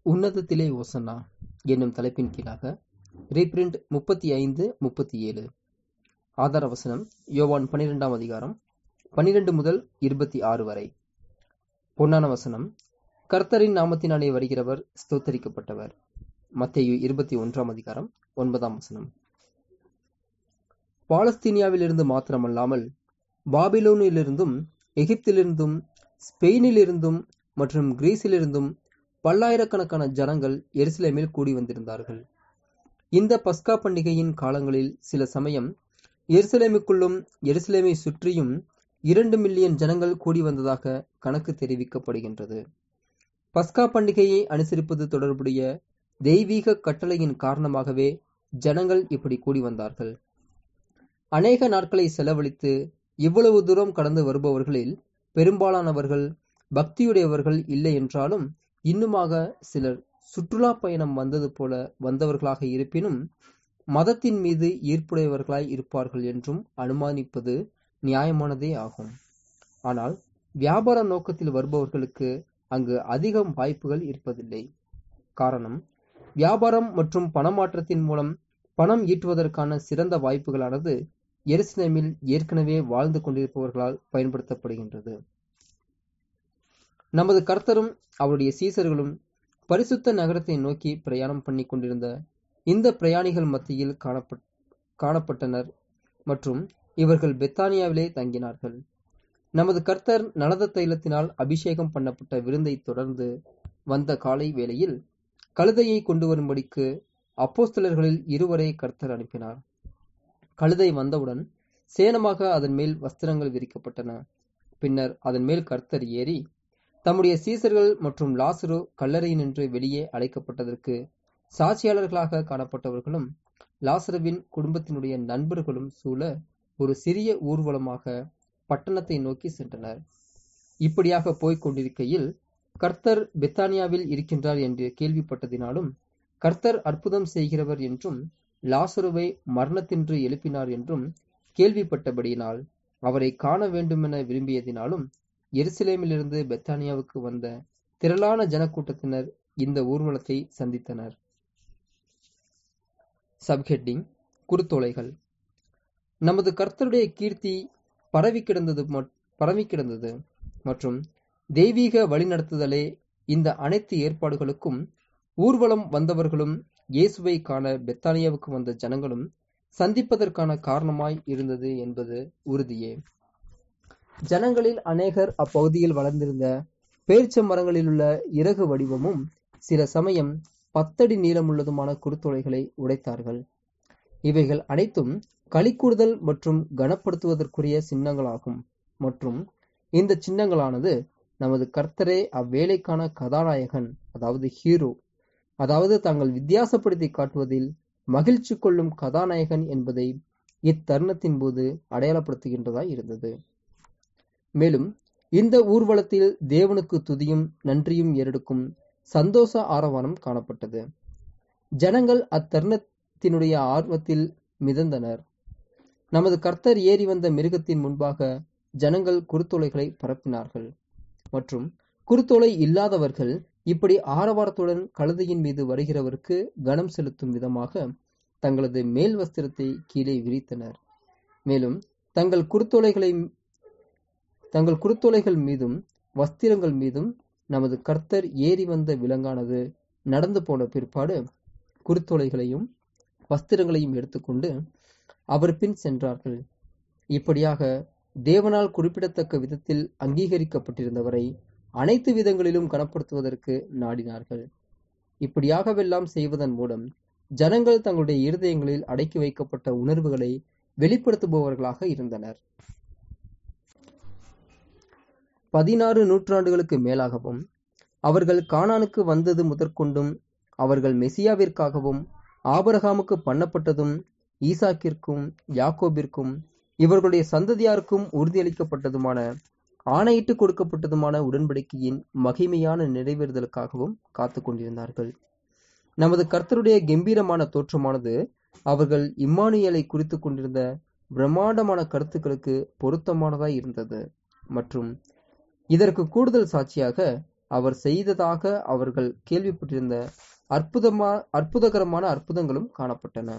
உன்னதத்திலே ஓசன்னா என்னும் தலைப்பின் கீழாக ரீபிரிண்ட் முப்பத்தி ஐந்து முப்பத்தி ஏழு ஆதார வசனம் யோவான் பனிரெண்டாம் அதிகாரம் பனிரெண்டு முதல் இருபத்தி ஆறு வரை பொன்னான வசனம் கர்த்தரின் நாமத்தினாலே வருகிறவர் ஸ்தோத்தரிக்கப்பட்டவர் மத்தேயு இருபத்தி ஒன்றாம் அதிகாரம் ஒன்பதாம் வசனம் பாலஸ்தீனியாவிலிருந்து மாத்திரமல்லாமல் பாபிலோனிலிருந்தும் எகிப்திலிருந்தும் ஸ்பெயினிலிருந்தும் மற்றும் கிரீஸிலிருந்தும் பல்லாயிரக்கணக்கான ஜனங்கள் எருசலேமில் கூடி வந்திருந்தார்கள் இந்த பஸ்கா பண்டிகையின் காலங்களில் சில சமயம் எருசலேமுக்குள்ளும் எருசலேமை சுற்றியும் இரண்டு மில்லியன் ஜனங்கள் கூடி வந்ததாக கணக்கு தெரிவிக்கப்படுகின்றது பஸ்கா பண்டிகையை அனுசரிப்பது தொடர்புடைய தெய்வீக கட்டளையின் காரணமாகவே ஜனங்கள் இப்படி கூடி வந்தார்கள் அநேக நாட்களை செலவழித்து இவ்வளவு தூரம் கடந்து வருபவர்களில் பெரும்பாலானவர்கள் பக்தியுடையவர்கள் இல்லை என்றாலும் இன்னுமாக சிலர் சுற்றுலா பயணம் வந்தது போல வந்தவர்களாக இருப்பினும் மதத்தின் மீது ஈர்ப்புடையவர்களாய் இருப்பார்கள் என்றும் அனுமானிப்பது நியாயமானதே ஆகும் ஆனால் வியாபார நோக்கத்தில் வருபவர்களுக்கு அங்கு அதிகம் வாய்ப்புகள் இருப்பதில்லை காரணம் வியாபாரம் மற்றும் பணமாற்றத்தின் மூலம் பணம் ஈட்டுவதற்கான சிறந்த வாய்ப்புகளானது எருசலேமில் ஏற்கனவே வாழ்ந்து கொண்டிருப்பவர்களால் பயன்படுத்தப்படுகின்றது நமது கர்த்தரும் அவருடைய சீசர்களும் பரிசுத்த நகரத்தை நோக்கி பிரயாணம் பண்ணி கொண்டிருந்த இந்த பிரயாணிகள் மத்தியில் காணப்பட் காணப்பட்டனர் மற்றும் இவர்கள் பெத்தானியாவிலே தங்கினார்கள் நமது கர்த்தர் நலத தைலத்தினால் அபிஷேகம் பண்ணப்பட்ட விருந்தை தொடர்ந்து வந்த காலை வேளையில் கழுதையை கொண்டு வரும்படிக்கு அப்போஸ்தலர்களில் இருவரை கர்த்தர் அனுப்பினார் கழுதை வந்தவுடன் சேனமாக அதன் மேல் வஸ்திரங்கள் விரிக்கப்பட்டன பின்னர் அதன் மேல் கர்த்தர் ஏறி தம்முடைய சீசர்கள் மற்றும் லாசரு கல்லறையினின்று வெளியே அழைக்கப்பட்டதற்கு சாட்சியாளர்களாக காணப்பட்டவர்களும் லாசருவின் குடும்பத்தினுடைய நண்பர்களும் சூழ ஒரு சிறிய ஊர்வலமாக பட்டணத்தை நோக்கி சென்றனர் இப்படியாக போய்க் கொண்டிருக்கையில் கர்த்தர் பெத்தானியாவில் இருக்கின்றார் என்று கேள்விப்பட்டதினாலும் கர்த்தர் அற்புதம் செய்கிறவர் என்றும் லாசருவை மரணத்தின்று எழுப்பினார் என்றும் கேள்விப்பட்டபடியினால் அவரை காண வேண்டுமென விரும்பியதினாலும் எருசலேமிலிருந்து பெத்தானியாவுக்கு வந்த திரளான ஜனக்கூட்டத்தினர் இந்த ஊர்வலத்தை சந்தித்தனர் சப்ஹெட்டிங் குருத்தோலைகள் நமது கர்த்தருடைய கீர்த்தி பரவி கிடந்தது பரவி கிடந்தது மற்றும் தெய்வீக வழிநடத்துதலே இந்த அனைத்து ஏற்பாடுகளுக்கும் ஊர்வலம் வந்தவர்களும் இயேசுவை காண பெத்தானியாவுக்கு வந்த ஜனங்களும் சந்திப்பதற்கான காரணமாய் இருந்தது என்பது உறுதியே ஜனங்களில் அநேகர் அப்பகுதியில் வளர்ந்திருந்த பேர்ச்ச மரங்களிலுள்ள இறகு வடிவமும் சில சமயம் பத்தடி நீளமுள்ளதுமான குருத்தோலைகளை உடைத்தார்கள் இவைகள் அனைத்தும் களிக்கூடுதல் மற்றும் கனப்படுத்துவதற்குரிய சின்னங்களாகும் மற்றும் இந்த சின்னங்களானது நமது கர்த்தரே அவ்வேலைக்கான கதாநாயகன் அதாவது ஹீரோ அதாவது தாங்கள் வித்தியாசப்படுத்தி காட்டுவதில் மகிழ்ச்சி கொள்ளும் கதாநாயகன் என்பதை இத்தருணத்தின் போது அடையாளப்படுத்துகின்றதாய் இருந்தது மேலும் இந்த ஊர்வலத்தில் தேவனுக்கு துதியும் நன்றியும் ஏறெடுக்கும் சந்தோஷ ஆரவாரம் காணப்பட்டது ஜனங்கள் அத்தருணத்தினுடைய ஆர்வத்தில் மிதந்தனர் நமது கர்த்தர் ஏறி வந்த மிருகத்தின் முன்பாக ஜனங்கள் குருத்தோலைகளை பரப்பினார்கள் மற்றும் குருத்தோலை இல்லாதவர்கள் இப்படி ஆரவாரத்துடன் கழுதையின் மீது வருகிறவருக்கு கனம் செலுத்தும் விதமாக தங்களது மேல் வஸ்திரத்தை கீழே விரித்தனர் மேலும் தங்கள் குருத்தோலைகளை தங்கள் குருத்தோலைகள் மீதும் வஸ்திரங்கள் மீதும் நமது கர்த்தர் ஏறி வந்த விலங்கானது நடந்து போன பிற்பாடு குருத்தோலைகளையும் வஸ்திரங்களையும் எடுத்துக்கொண்டு அவர் பின் சென்றார்கள் இப்படியாக தேவனால் குறிப்பிடத்தக்க விதத்தில் அங்கீகரிக்கப்பட்டிருந்தவரை அனைத்து விதங்களிலும் கனப்படுத்துவதற்கு நாடினார்கள் இப்படியாகவெல்லாம் செய்வதன் மூலம் ஜனங்கள் தங்களுடைய இருதயங்களில் அடக்கி வைக்கப்பட்ட உணர்வுகளை வெளிப்படுத்துபவர்களாக இருந்தனர் பதினாறு நூற்றாண்டுகளுக்கு மேலாகவும் அவர்கள் கானானுக்கு வந்தது முதற்கொண்டும் அவர்கள் மெசியாவிற்காகவும் ஆபரகாமுக்கு பண்ணப்பட்டதும் ஈசாக்கிற்கும் யாக்கோபிற்கும் இவர்களுடைய சந்ததியாருக்கும் உறுதியளிக்கப்பட்டதுமான ஆணையிட்டு கொடுக்கப்பட்டதுமான உடன்படிக்கையின் மகிமையான நிறைவேறுதலுக்காகவும் காத்து கொண்டிருந்தார்கள் நமது கர்த்தருடைய கம்பீரமான தோற்றமானது அவர்கள் இம்மானுயலை குறித்து கொண்டிருந்த பிரம்மாண்டமான கருத்துக்களுக்கு பொருத்தமானதாய் இருந்தது மற்றும் இதற்கு கூடுதல் சாட்சியாக அவர் செய்ததாக அவர்கள் கேள்விப்பட்டிருந்த அற்புதமா அற்புதகரமான அற்புதங்களும் காணப்பட்டன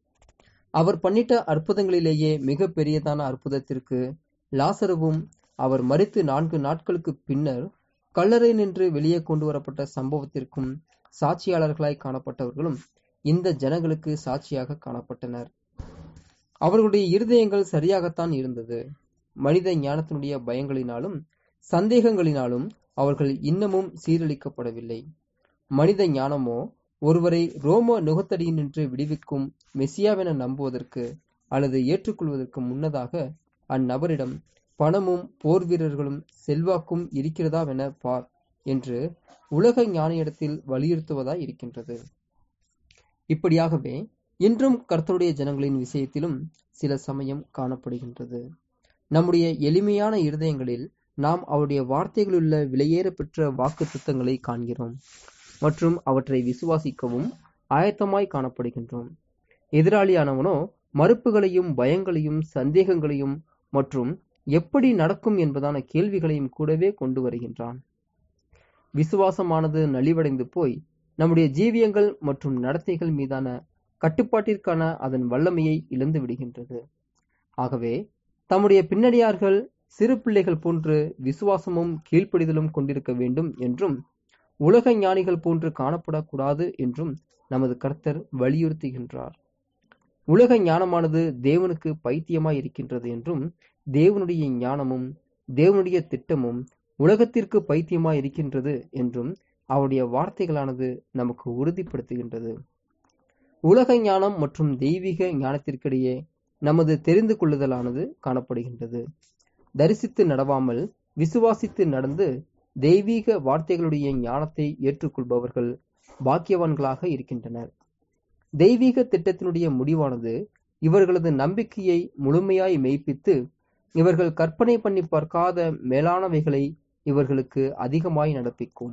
அவர் பண்ணிட்ட அற்புதங்களிலேயே மிக பெரியதான அற்புதத்திற்கு லாசருவும் அவர் மறித்து நான்கு நாட்களுக்கு பின்னர் கல்லறை நின்று வெளியே கொண்டு வரப்பட்ட சம்பவத்திற்கும் சாட்சியாளர்களாய் காணப்பட்டவர்களும் இந்த ஜனங்களுக்கு சாட்சியாக காணப்பட்டனர் அவர்களுடைய இருதயங்கள் சரியாகத்தான் இருந்தது மனித ஞானத்தினுடைய பயங்களினாலும் சந்தேகங்களினாலும் அவர்கள் இன்னமும் சீரழிக்கப்படவில்லை மனித ஞானமோ ஒருவரை ரோம நுகத்தடியினின்று விடுவிக்கும் மெசியாவென நம்புவதற்கு அல்லது ஏற்றுக்கொள்வதற்கு முன்னதாக அந்நபரிடம் பணமும் போர் வீரர்களும் செல்வாக்கும் இருக்கிறதாவென பார் என்று உலக ஞானியிடத்தில் வலியுறுத்துவதாய் இருக்கின்றது இப்படியாகவே இன்றும் கர்த்தருடைய ஜனங்களின் விஷயத்திலும் சில சமயம் காணப்படுகின்றது நம்முடைய எளிமையான இருதயங்களில் நாம் அவருடைய வார்த்தைகளுள்ள விலையேற பெற்ற வாக்கு திட்டங்களை காண்கிறோம் மற்றும் அவற்றை விசுவாசிக்கவும் ஆயத்தமாய் காணப்படுகின்றோம் எதிராளியானவனோ மறுப்புகளையும் பயங்களையும் சந்தேகங்களையும் மற்றும் எப்படி நடக்கும் என்பதான கேள்விகளையும் கூடவே கொண்டு வருகின்றான் விசுவாசமானது நலிவடைந்து போய் நம்முடைய ஜீவியங்கள் மற்றும் நடத்தைகள் மீதான கட்டுப்பாட்டிற்கான அதன் வல்லமையை இழந்து விடுகின்றது ஆகவே தம்முடைய பின்னடியார்கள் சிறு பிள்ளைகள் போன்று விசுவாசமும் கீழ்ப்படிதலும் கொண்டிருக்க வேண்டும் என்றும் உலக ஞானிகள் போன்று காணப்படக்கூடாது என்றும் நமது கர்த்தர் வலியுறுத்துகின்றார் உலக ஞானமானது தேவனுக்கு பைத்தியமாய் இருக்கின்றது என்றும் தேவனுடைய ஞானமும் தேவனுடைய திட்டமும் உலகத்திற்கு பைத்தியமாய் இருக்கின்றது என்றும் அவருடைய வார்த்தைகளானது நமக்கு உறுதிப்படுத்துகின்றது உலக ஞானம் மற்றும் தெய்வீக ஞானத்திற்கிடையே நமது தெரிந்து கொள்ளுதலானது காணப்படுகின்றது தரிசித்து நடவாமல் விசுவாசித்து நடந்து தெய்வீக வார்த்தைகளுடைய ஞானத்தை ஏற்றுக்கொள்பவர்கள் பாக்கியவான்களாக இருக்கின்றனர் தெய்வீக திட்டத்தினுடைய முடிவானது இவர்களது நம்பிக்கையை முழுமையாய் மெய்ப்பித்து இவர்கள் கற்பனை பண்ணி பார்க்காத மேலானவைகளை இவர்களுக்கு அதிகமாய் நடப்பிக்கும்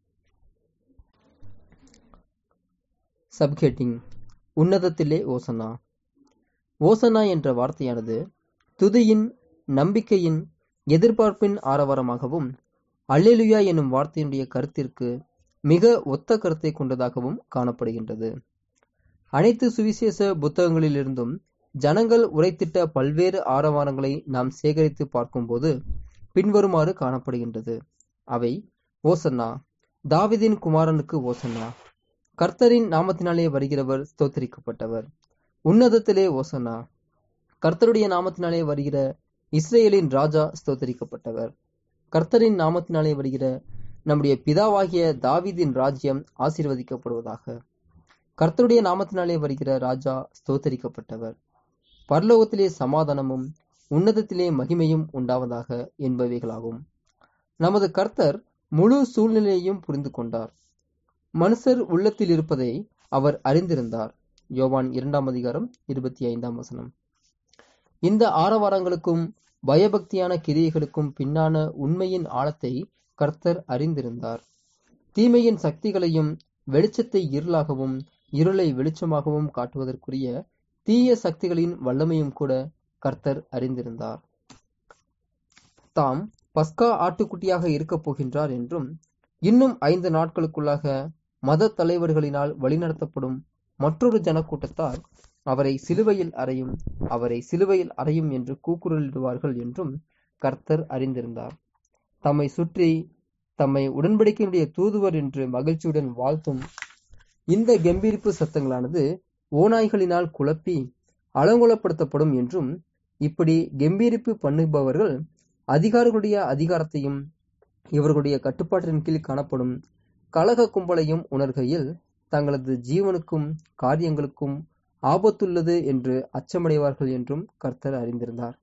சப்ஹெட்டிங் உன்னதத்திலே ஓசனா ஓசனா என்ற வார்த்தையானது துதியின் நம்பிக்கையின் எதிர்பார்ப்பின் ஆரவாரமாகவும் அல்லேலுயா என்னும் வார்த்தையினுடைய கருத்திற்கு மிக ஒத்த கருத்தை கொண்டதாகவும் காணப்படுகின்றது அனைத்து சுவிசேஷ புத்தகங்களிலிருந்தும் ஜனங்கள் உரைத்திட்ட பல்வேறு ஆரவாரங்களை நாம் சேகரித்து பார்க்கும்போது பின்வருமாறு காணப்படுகின்றது அவை ஓசன்னா தாவிதின் குமாரனுக்கு ஓசன்னா கர்த்தரின் நாமத்தினாலே வருகிறவர் ஸ்தோத்தரிக்கப்பட்டவர் உன்னதத்திலே ஓசன்னா கர்த்தருடைய நாமத்தினாலே வருகிற இஸ்ரேலின் ராஜா ஸ்தோத்தரிக்கப்பட்டவர் கர்த்தரின் நாமத்தினாலே வருகிற நம்முடைய பிதாவாகிய தாவீதின் ராஜ்யம் ஆசீர்வதிக்கப்படுவதாக கர்த்தருடைய நாமத்தினாலே வருகிற ராஜா ஸ்தோத்தரிக்கப்பட்டவர் பரலோகத்திலே சமாதானமும் உன்னதத்திலே மகிமையும் உண்டாவதாக என்பவைகளாகும் நமது கர்த்தர் முழு சூழ்நிலையையும் புரிந்து கொண்டார் மனுஷர் உள்ளத்தில் இருப்பதை அவர் அறிந்திருந்தார் யோவான் இரண்டாம் அதிகாரம் இருபத்தி ஐந்தாம் வசனம் இந்த ஆரவாரங்களுக்கும் பயபக்தியான கிரியைகளுக்கும் பின்னான உண்மையின் ஆழத்தை கர்த்தர் அறிந்திருந்தார் தீமையின் சக்திகளையும் வெளிச்சத்தை இருளாகவும் இருளை வெளிச்சமாகவும் காட்டுவதற்குரிய தீய சக்திகளின் வல்லமையும் கூட கர்த்தர் அறிந்திருந்தார் தாம் பஸ்கா ஆட்டுக்குட்டியாக இருக்கப் போகின்றார் என்றும் இன்னும் ஐந்து நாட்களுக்குள்ளாக மத தலைவர்களினால் வழிநடத்தப்படும் மற்றொரு ஜனக்கூட்டத்தார் அவரை சிலுவையில் அறையும் அவரை சிலுவையில் அறையும் என்று கூக்குரலிடுவார்கள் என்றும் கர்த்தர் அறிந்திருந்தார் தம்மை சுற்றி தம்மை உடன்படிக்கையினுடைய தூதுவர் என்று மகிழ்ச்சியுடன் வாழ்த்தும் இந்த கம்பீரிப்பு சத்தங்களானது ஓநாய்களினால் குழப்பி அலங்கோலப்படுத்தப்படும் என்றும் இப்படி கம்பீரிப்பு பண்ணுபவர்கள் அதிகாரிகளுடைய அதிகாரத்தையும் இவர்களுடைய கட்டுப்பாட்டின் கீழ் காணப்படும் கலக கும்பலையும் உணர்கையில் தங்களது ஜீவனுக்கும் காரியங்களுக்கும் ஆபத்துள்ளது என்று அச்சமடைவார்கள் என்றும் கர்த்தர் அறிந்திருந்தார்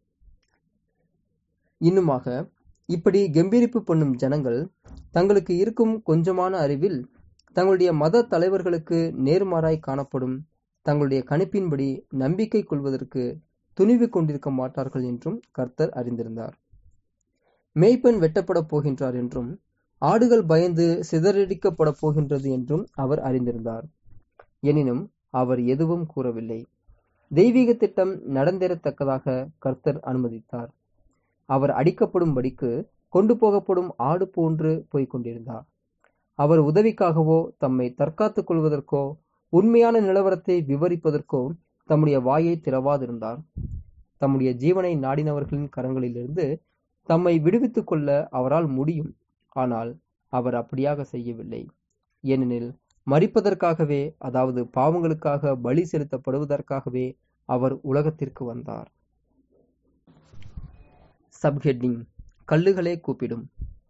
இன்னுமாக இப்படி கம்பீரிப்பு பண்ணும் ஜனங்கள் தங்களுக்கு இருக்கும் கொஞ்சமான அறிவில் தங்களுடைய மத தலைவர்களுக்கு நேர்மாறாய் காணப்படும் தங்களுடைய கணிப்பின்படி நம்பிக்கை கொள்வதற்கு துணிவு கொண்டிருக்க மாட்டார்கள் என்றும் கர்த்தர் அறிந்திருந்தார் மேய்ப்பன் வெட்டப்பட போகின்றார் என்றும் ஆடுகள் பயந்து சிதறடிக்கப்பட போகின்றது என்றும் அவர் அறிந்திருந்தார் எனினும் அவர் எதுவும் கூறவில்லை தெய்வீக திட்டம் நடந்தேறத்தக்கதாக கர்த்தர் அனுமதித்தார் அவர் அடிக்கப்படும்படிக்கு கொண்டு போகப்படும் ஆடு போன்று போய்க் கொண்டிருந்தார் அவர் உதவிக்காகவோ தம்மை தற்காத்துக் கொள்வதற்கோ உண்மையான நிலவரத்தை விவரிப்பதற்கோ தம்முடைய வாயை திறவாதிருந்தார் தம்முடைய ஜீவனை நாடினவர்களின் கரங்களிலிருந்து தம்மை விடுவித்துக் கொள்ள அவரால் முடியும் ஆனால் அவர் அப்படியாக செய்யவில்லை ஏனெனில் மறிப்பதற்காகவே அதாவது பாவங்களுக்காக பலி செலுத்தப்படுவதற்காகவே அவர் உலகத்திற்கு வந்தார் சப்ஹெட்டிங் கல்லுகளே கூப்பிடும்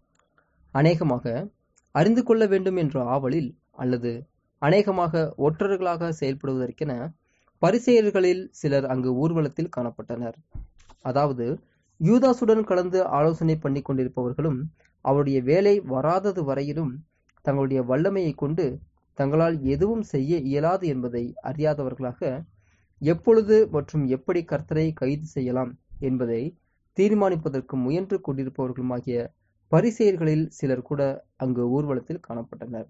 அநேகமாக அறிந்து கொள்ள வேண்டும் என்ற ஆவலில் அல்லது அநேகமாக ஒற்றர்களாக செயல்படுவதற்கென பரிசெயர்களில் சிலர் அங்கு ஊர்வலத்தில் காணப்பட்டனர் அதாவது யூதாசுடன் கலந்து ஆலோசனை பண்ணி கொண்டிருப்பவர்களும் அவருடைய வேலை வராதது வரையிலும் தங்களுடைய வல்லமையை கொண்டு தங்களால் எதுவும் செய்ய இயலாது என்பதை அறியாதவர்களாக எப்பொழுது மற்றும் எப்படி கர்த்தரை கைது செய்யலாம் என்பதை தீர்மானிப்பதற்கு முயன்று கொண்டிருப்பவர்களுமாகிய பரிசெயர்களில் சிலர் கூட அங்கு ஊர்வலத்தில் காணப்பட்டனர்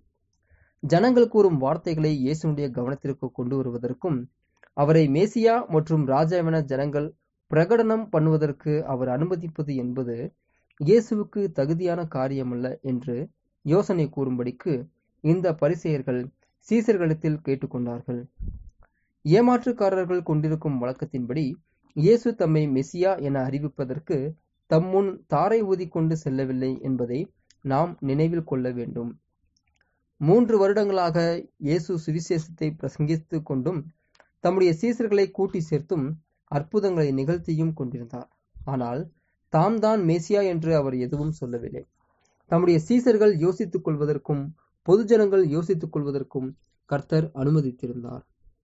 ஜனங்கள் கூறும் வார்த்தைகளை இயேசுனுடைய கவனத்திற்கு கொண்டு வருவதற்கும் அவரை மேசியா மற்றும் ராஜாவென ஜனங்கள் பிரகடனம் பண்ணுவதற்கு அவர் அனுமதிப்பது என்பது இயேசுவுக்கு தகுதியான காரியமல்ல என்று யோசனை கூறும்படிக்கு இந்த பரிசெயர்கள் சீசர்களிடத்தில் கேட்டுக்கொண்டார்கள் ஏமாற்றுக்காரர்கள் கொண்டிருக்கும் வழக்கத்தின்படி இயேசு தம்மை மெசியா என அறிவிப்பதற்கு தம் முன் தாரை ஊதிக்கொண்டு செல்லவில்லை என்பதை நாம் நினைவில் கொள்ள வேண்டும் மூன்று வருடங்களாக இயேசு சுவிசேஷத்தை பிரசங்கித்துக் கொண்டும் தம்முடைய சீசர்களை கூட்டி சேர்த்தும் அற்புதங்களை நிகழ்த்தியும் கொண்டிருந்தார் ஆனால் தாம் தான் மேசியா என்று அவர் எதுவும் சொல்லவில்லை தம்முடைய சீசர்கள் யோசித்துக் கொள்வதற்கும் பொதுஜனங்கள் யோசித்துக் கொள்வதற்கும் கர்த்தர் அனுமதித்திருந்தார்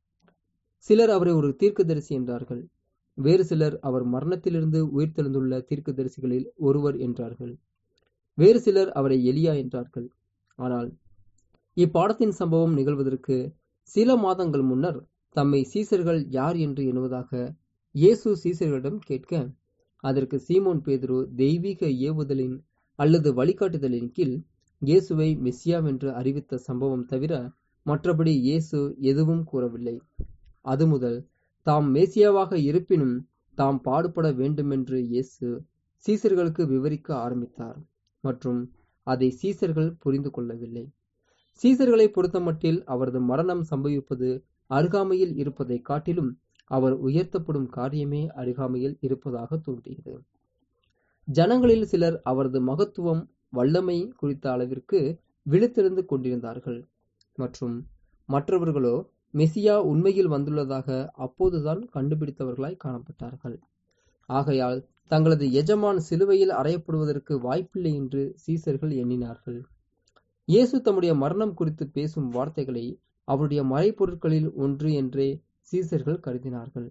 சிலர் அவரை ஒரு தீர்க்கதரிசி என்றார்கள் வேறு சிலர் அவர் மரணத்திலிருந்து உயிர்த்தெழுந்துள்ள தீர்க்கதரிசிகளில் ஒருவர் என்றார்கள் வேறு சிலர் அவரை எலியா என்றார்கள் ஆனால் இப்பாடத்தின் சம்பவம் நிகழ்வதற்கு சில மாதங்கள் முன்னர் தம்மை சீசர்கள் யார் என்று எண்ணுவதாக இயேசு சீசர்களிடம் கேட்க அதற்கு சீமோன் பேதுரு தெய்வீக ஏவுதலின் அல்லது வழிகாட்டுதலின் கீழ் இயேசுவை மெஸ்ஸியாவென்று அறிவித்த சம்பவம் தவிர மற்றபடி இயேசு எதுவும் கூறவில்லை அது முதல் தாம் மேசியாவாக இருப்பினும் தாம் பாடுபட வேண்டுமென்று இயேசு சீசர்களுக்கு விவரிக்க ஆரம்பித்தார் மற்றும் அதை சீசர்கள் புரிந்து கொள்ளவில்லை சீசர்களை பொறுத்தமட்டில் அவரது மரணம் சம்பவிப்பது அருகாமையில் இருப்பதை காட்டிலும் அவர் உயர்த்தப்படும் காரியமே அருகாமையில் இருப்பதாக தோன்றியது ஜனங்களில் சிலர் அவரது மகத்துவம் வல்லமை குறித்த அளவிற்கு விழித்தெழுந்து கொண்டிருந்தார்கள் மற்றும் மற்றவர்களோ மெசியா உண்மையில் வந்துள்ளதாக அப்போதுதான் கண்டுபிடித்தவர்களாய் காணப்பட்டார்கள் ஆகையால் தங்களது எஜமான் சிலுவையில் அறையப்படுவதற்கு வாய்ப்பில்லை என்று சீசர்கள் எண்ணினார்கள் இயேசு தம்முடைய மரணம் குறித்து பேசும் வார்த்தைகளை அவருடைய மறைப்பொருட்களில் ஒன்று என்றே சீசர்கள் கருதினார்கள்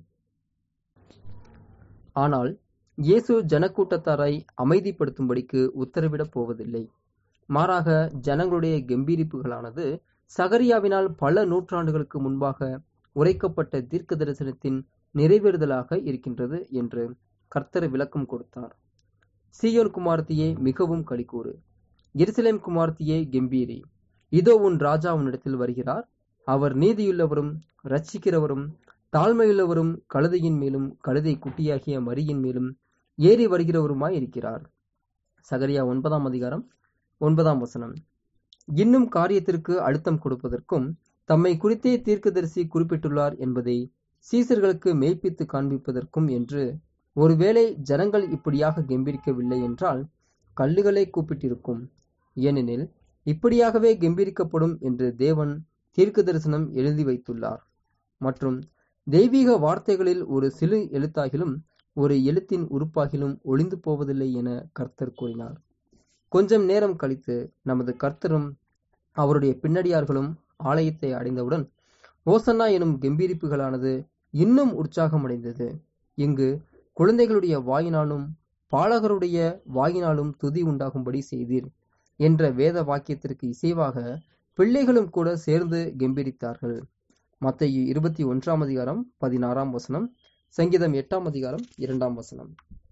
ஆனால் இயேசு ஜனக்கூட்டத்தாரை அமைதிப்படுத்தும்படிக்கு உத்தரவிடப் போவதில்லை மாறாக ஜனங்களுடைய கம்பீரிப்புகளானது சகரியாவினால் பல நூற்றாண்டுகளுக்கு முன்பாக உரைக்கப்பட்ட தீர்க்க தரிசனத்தின் நிறைவேறுதலாக இருக்கின்றது என்று கர்த்தர் விளக்கம் கொடுத்தார் சீயோன் குமார்த்தியே மிகவும் கலிக்கூறு எருசலேம் குமார்த்தியே கெம்பீரி இதோ உன் ராஜா உன்னிடத்தில் வருகிறார் அவர் நீதியுள்ளவரும் ரட்சிக்கிறவரும் தாழ்மையுள்ளவரும் கழுதையின் மேலும் கழுதை குட்டியாகிய மரியின் மேலும் ஏறி வருகிறவருமாய் இருக்கிறார் சகரியா ஒன்பதாம் அதிகாரம் ஒன்பதாம் வசனம் இன்னும் காரியத்திற்கு அழுத்தம் கொடுப்பதற்கும் தம்மை குறித்தே தீர்க்கதரிசி குறிப்பிட்டுள்ளார் என்பதை சீசர்களுக்கு மெய்ப்பித்து காண்பிப்பதற்கும் என்று ஒருவேளை ஜனங்கள் இப்படியாக கெம்பீரிக்கவில்லை என்றால் கல்லுகளை கூப்பிட்டிருக்கும் ஏனெனில் இப்படியாகவே கெம்பீரிக்கப்படும் என்று தேவன் தீர்க்க தரிசனம் எழுதி வைத்துள்ளார் மற்றும் தெய்வீக வார்த்தைகளில் ஒரு சிறு எழுத்தாகிலும் ஒரு எழுத்தின் உறுப்பாகிலும் ஒளிந்து போவதில்லை என கர்த்தர் கூறினார் கொஞ்சம் நேரம் கழித்து நமது கர்த்தரும் அவருடைய பின்னடியார்களும் ஆலயத்தை அடைந்தவுடன் ஓசன்னா எனும் கெம்பீரிப்புகளானது இன்னும் உற்சாகமடைந்தது இங்கு குழந்தைகளுடைய வாயினாலும் பாலகருடைய வாயினாலும் துதி உண்டாகும்படி செய்தீர் என்ற வேத வாக்கியத்திற்கு இசைவாக பிள்ளைகளும் கூட சேர்ந்து கெம்பீரித்தார்கள் மத்திய இருபத்தி ஒன்றாம் அதிகாரம் பதினாறாம் வசனம் சங்கீதம் எட்டாம் அதிகாரம் இரண்டாம் வசனம்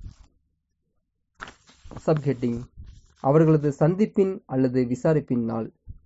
சப்ஹெட்டிங் அவர்களது சந்திப்பின் அல்லது விசாரிப்பின் நாள்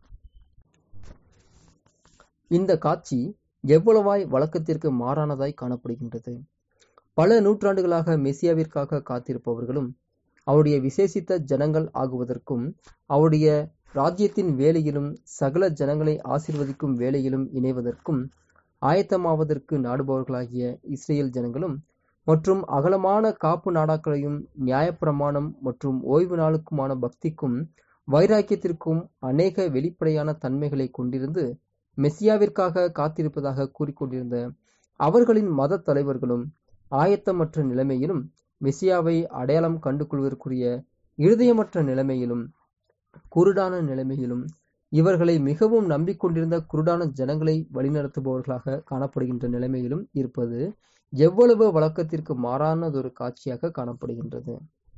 இந்த காட்சி எவ்வளவாய் வழக்கத்திற்கு மாறானதாய் காணப்படுகின்றது பல நூற்றாண்டுகளாக மெசியாவிற்காக காத்திருப்பவர்களும் அவருடைய விசேஷித்த ஜனங்கள் ஆகுவதற்கும் அவருடைய ராஜ்யத்தின் வேலையிலும் சகல ஜனங்களை ஆசீர்வதிக்கும் வேலையிலும் இணைவதற்கும் ஆயத்தமாவதற்கு நாடுபவர்களாகிய இஸ்ரேல் ஜனங்களும் மற்றும் அகலமான காப்பு நாடாக்களையும் நியாயப்பிரமாணம் மற்றும் ஓய்வு நாளுக்குமான பக்திக்கும் வைராக்கியத்திற்கும் அநேக வெளிப்படையான தன்மைகளை கொண்டிருந்து மெசியாவிற்காக காத்திருப்பதாக கூறிக்கொண்டிருந்த அவர்களின் மத தலைவர்களும் ஆயத்தமற்ற நிலைமையிலும் மெசியாவை அடையாளம் கண்டு கொள்வதற்குரிய இருதயமற்ற நிலைமையிலும் குருடான நிலைமையிலும் இவர்களை மிகவும் நம்பிக்கொண்டிருந்த குருடான ஜனங்களை வழிநடத்துபவர்களாக காணப்படுகின்ற நிலைமையிலும் இருப்பது எவ்வளவு வழக்கத்திற்கு மாறானதொரு காட்சியாக காணப்படுகின்றது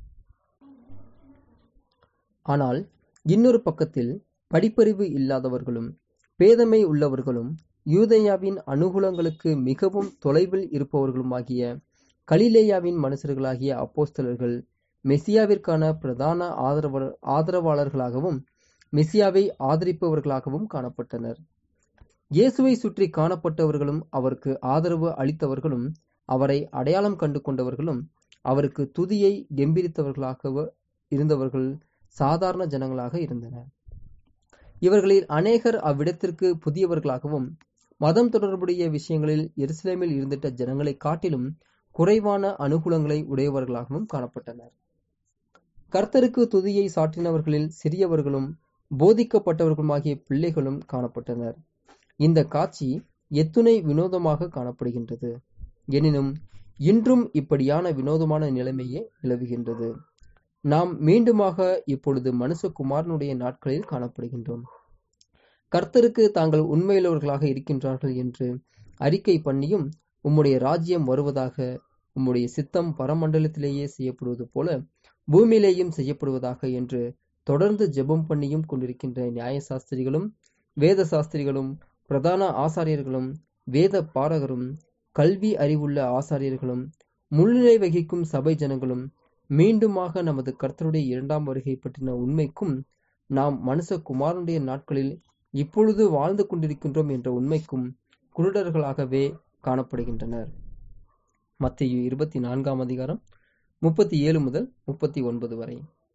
ஆனால் இன்னொரு பக்கத்தில் படிப்பறிவு இல்லாதவர்களும் பேதமை உள்ளவர்களும் யூதேயாவின் அனுகூலங்களுக்கு மிகவும் தொலைவில் இருப்பவர்களுமாகிய கலிலேயாவின் மனுஷர்களாகிய அப்போஸ்தலர்கள் மெசியாவிற்கான பிரதான ஆதரவ ஆதரவாளர்களாகவும் மெசியாவை ஆதரிப்பவர்களாகவும் காணப்பட்டனர் இயேசுவை சுற்றி காணப்பட்டவர்களும் அவருக்கு ஆதரவு அளித்தவர்களும் அவரை அடையாளம் கண்டு கொண்டவர்களும் அவருக்கு துதியை கெம்பிரித்தவர்களாக இருந்தவர்கள் சாதாரண ஜனங்களாக இருந்தனர் இவர்களில் அநேகர் அவ்விடத்திற்கு புதியவர்களாகவும் மதம் தொடர்புடைய விஷயங்களில் எருசலேமில் இருந்திட்ட ஜனங்களை காட்டிலும் குறைவான அனுகூலங்களை உடையவர்களாகவும் காணப்பட்டனர் கர்த்தருக்கு துதியை சாற்றினவர்களில் சிறியவர்களும் போதிக்கப்பட்டவர்களுமாகிய பிள்ளைகளும் காணப்பட்டனர் இந்த காட்சி எத்துணை வினோதமாக காணப்படுகின்றது எனினும் இன்றும் இப்படியான வினோதமான நிலைமையே நிலவுகின்றது நாம் மீண்டுமாக இப்பொழுது மனுஷகுமாரனுடைய நாட்களில் காணப்படுகின்றோம் கர்த்தருக்கு தாங்கள் உண்மையுள்ளவர்களாக இருக்கின்றார்கள் என்று அறிக்கை பண்ணியும் உம்முடைய ராஜ்யம் வருவதாக உம்முடைய சித்தம் பரமண்டலத்திலேயே செய்யப்படுவது போல பூமியிலேயும் செய்யப்படுவதாக என்று தொடர்ந்து ஜெபம் பண்ணியும் கொண்டிருக்கின்ற நியாயசாஸ்திரிகளும் வேத சாஸ்திரிகளும் பிரதான ஆசாரியர்களும் வேத பாரகரும் கல்வி அறிவுள்ள ஆசாரியர்களும் முன்னிலை வகிக்கும் சபை ஜனங்களும் மீண்டுமாக நமது கர்த்தருடைய இரண்டாம் வருகை பற்றின உண்மைக்கும் நாம் மனுஷ குமாரனுடைய நாட்களில் இப்பொழுது வாழ்ந்து கொண்டிருக்கின்றோம் என்ற உண்மைக்கும் குருடர்களாகவே காணப்படுகின்றனர் மத்திய இருபத்தி நான்காம் அதிகாரம் முப்பத்தி ஏழு முதல் முப்பத்தி ஒன்பது வரை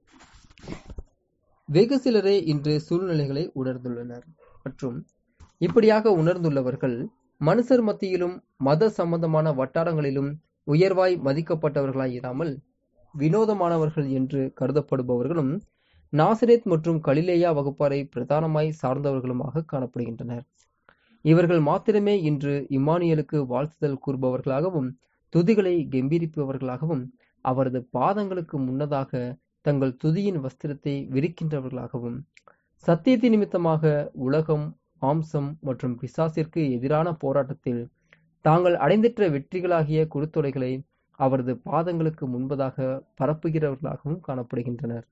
வெகு சிலரே இன்று சூழ்நிலைகளை உணர்ந்துள்ளனர் மற்றும் இப்படியாக உணர்ந்துள்ளவர்கள் மனுஷர் மத்தியிலும் மத சம்பந்தமான வட்டாரங்களிலும் உயர்வாய் மதிக்கப்பட்டவர்களாய் இராமல் வினோதமானவர்கள் என்று கருதப்படுபவர்களும் நாசரேத் மற்றும் கலிலேயா வகுப்பாரை பிரதானமாய் சார்ந்தவர்களுமாக காணப்படுகின்றனர் இவர்கள் மாத்திரமே இன்று இம்மானியலுக்கு வாழ்த்துதல் கூறுபவர்களாகவும் துதிகளை கெம்பீரிப்பவர்களாகவும் அவரது பாதங்களுக்கு முன்னதாக தங்கள் துதியின் வஸ்திரத்தை விரிக்கின்றவர்களாகவும் சத்தியத்தின் நிமித்தமாக உலகம் மாம்சம் மற்றும் பிசாசிற்கு எதிரான போராட்டத்தில் தாங்கள் அடைந்திட்ட வெற்றிகளாகிய குருத்தொலைகளை அவரது பாதங்களுக்கு முன்பதாக பரப்புகிறவர்களாகவும் காணப்படுகின்றனர்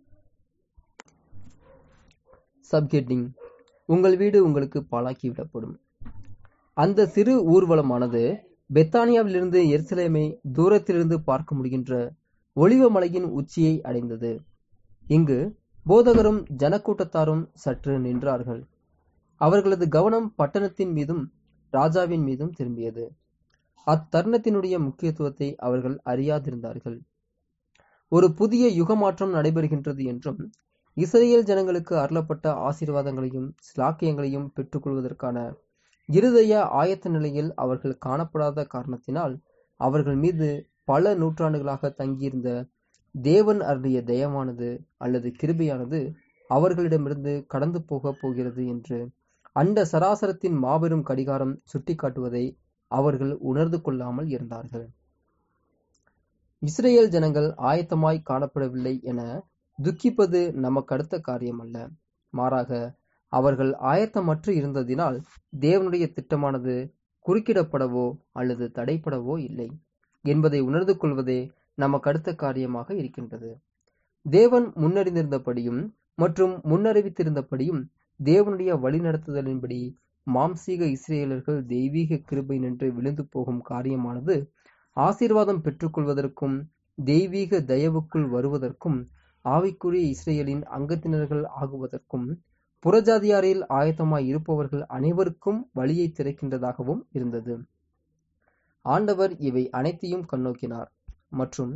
சப்ஹெட்டிங் உங்கள் வீடு உங்களுக்கு பாழாக்கிவிடப்படும் அந்த சிறு ஊர்வலமானது பெத்தானியாவிலிருந்து எருசலேமை தூரத்திலிருந்து பார்க்க முடிகின்ற ஒளிவ மலையின் உச்சியை அடைந்தது இங்கு போதகரும் ஜனக்கூட்டத்தாரும் சற்று நின்றார்கள் அவர்களது கவனம் பட்டணத்தின் மீதும் ராஜாவின் மீதும் திரும்பியது அத்தருணத்தினுடைய முக்கியத்துவத்தை அவர்கள் அறியாதிருந்தார்கள் ஒரு புதிய யுகமாற்றம் நடைபெறுகின்றது என்றும் இஸ்ரேல் ஜனங்களுக்கு அருளப்பட்ட ஆசீர்வாதங்களையும் சிலாக்கியங்களையும் பெற்றுக்கொள்வதற்கான இருதய ஆயத்த நிலையில் அவர்கள் காணப்படாத காரணத்தினால் அவர்கள் மீது பல நூற்றாண்டுகளாக தங்கியிருந்த தேவன் அருளிய தயவானது அல்லது கிருபையானது அவர்களிடமிருந்து கடந்து போக போகிறது என்று அண்ட சராசரத்தின் மாபெரும் கடிகாரம் சுட்டிக்காட்டுவதை அவர்கள் உணர்ந்து கொள்ளாமல் இருந்தார்கள் இஸ்ரேல் ஜனங்கள் ஆயத்தமாய் காணப்படவில்லை என துக்கிப்பது நமக்கு அடுத்த காரியம் அல்ல மாறாக அவர்கள் ஆயத்தமற்று இருந்ததினால் தேவனுடைய திட்டமானது குறுக்கிடப்படவோ அல்லது தடைப்படவோ இல்லை என்பதை உணர்ந்து கொள்வதே நமக்கு அடுத்த காரியமாக இருக்கின்றது தேவன் முன்னறிந்திருந்தபடியும் மற்றும் முன்னறிவித்திருந்தபடியும் தேவனுடைய வழிநடத்துதலின்படி மாம்சீக இஸ்ரேலர்கள் தெய்வீக கிருபை நின்று விழுந்து போகும் காரியமானது ஆசீர்வாதம் பெற்றுக்கொள்வதற்கும் தெய்வீக தயவுக்குள் வருவதற்கும் ஆவிக்குரிய இஸ்ரேலின் அங்கத்தினர்கள் ஆகுவதற்கும் புறஜாதியாரில் ஆயத்தமாய் இருப்பவர்கள் அனைவருக்கும் வழியை திறக்கின்றதாகவும் இருந்தது ஆண்டவர் இவை அனைத்தையும் கண்ணோக்கினார் மற்றும்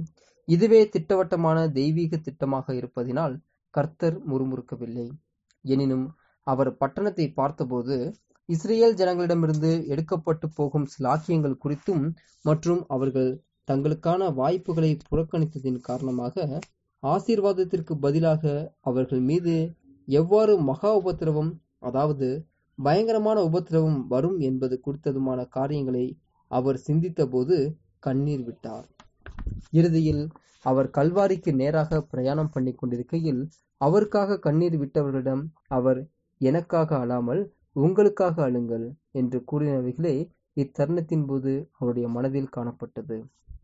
இதுவே திட்டவட்டமான தெய்வீக திட்டமாக இருப்பதினால் கர்த்தர் முறுமுறுக்கவில்லை எனினும் அவர் பட்டணத்தை பார்த்தபோது இஸ்ரேல் ஜனங்களிடமிருந்து எடுக்கப்பட்டு போகும் சிலாக்கியங்கள் குறித்தும் மற்றும் அவர்கள் தங்களுக்கான வாய்ப்புகளை புறக்கணித்ததின் காரணமாக ஆசீர்வாதத்திற்கு பதிலாக அவர்கள் மீது எவ்வாறு மகா உபத்திரவம் அதாவது பயங்கரமான உபத்திரவம் வரும் என்பது குறித்ததுமான காரியங்களை அவர் சிந்தித்தபோது கண்ணீர் விட்டார் இறுதியில் அவர் கல்வாரிக்கு நேராக பிரயாணம் பண்ணி கொண்டிருக்கையில் அவருக்காக கண்ணீர் விட்டவர்களிடம் அவர் எனக்காக அழாமல் உங்களுக்காக அழுங்கள் என்று கூறினவைகளே இத்தருணத்தின் போது அவருடைய மனதில் காணப்பட்டது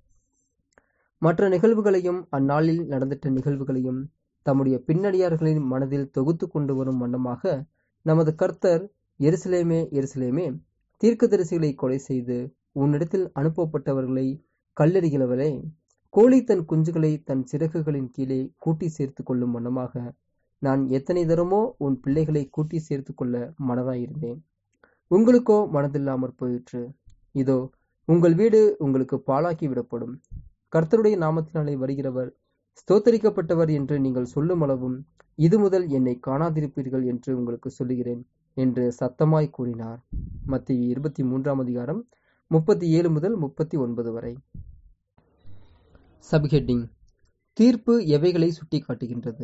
மற்ற நிகழ்வுகளையும் அந்நாளில் நடந்திட்ட நிகழ்வுகளையும் தம்முடைய பின்னடியார்களின் மனதில் தொகுத்து கொண்டு வரும் வண்ணமாக நமது கர்த்தர் எருசலேமே எருசலேமே தீர்க்கதரிசிகளை கொலை செய்து உன்னிடத்தில் அனுப்பப்பட்டவர்களை கல்லெறிகிறவரே கோழி தன் குஞ்சுகளை தன் சிறகுகளின் கீழே கூட்டி சேர்த்து கொள்ளும் வண்ணமாக நான் எத்தனை தரமோ உன் பிள்ளைகளை கூட்டி சேர்த்து கொள்ள மனதாயிருந்தேன் உங்களுக்கோ மனதில்லாமற் போயிற்று இதோ உங்கள் வீடு உங்களுக்கு பாழாக்கி விடப்படும் கர்த்தருடைய நாமத்தினாலே வருகிறவர் ஸ்தோத்தரிக்கப்பட்டவர் என்று நீங்கள் சொல்லும் அளவும் இது முதல் என்னை காணாதிருப்பீர்கள் என்று உங்களுக்கு சொல்லுகிறேன் என்று சத்தமாய் கூறினார் மத்திய இருபத்தி மூன்றாம் அதிகாரம் முப்பத்தி ஏழு முதல் முப்பத்தி ஒன்பது வரை சப்ஹெட்டிங் தீர்ப்பு எவைகளை சுட்டி காட்டுகின்றது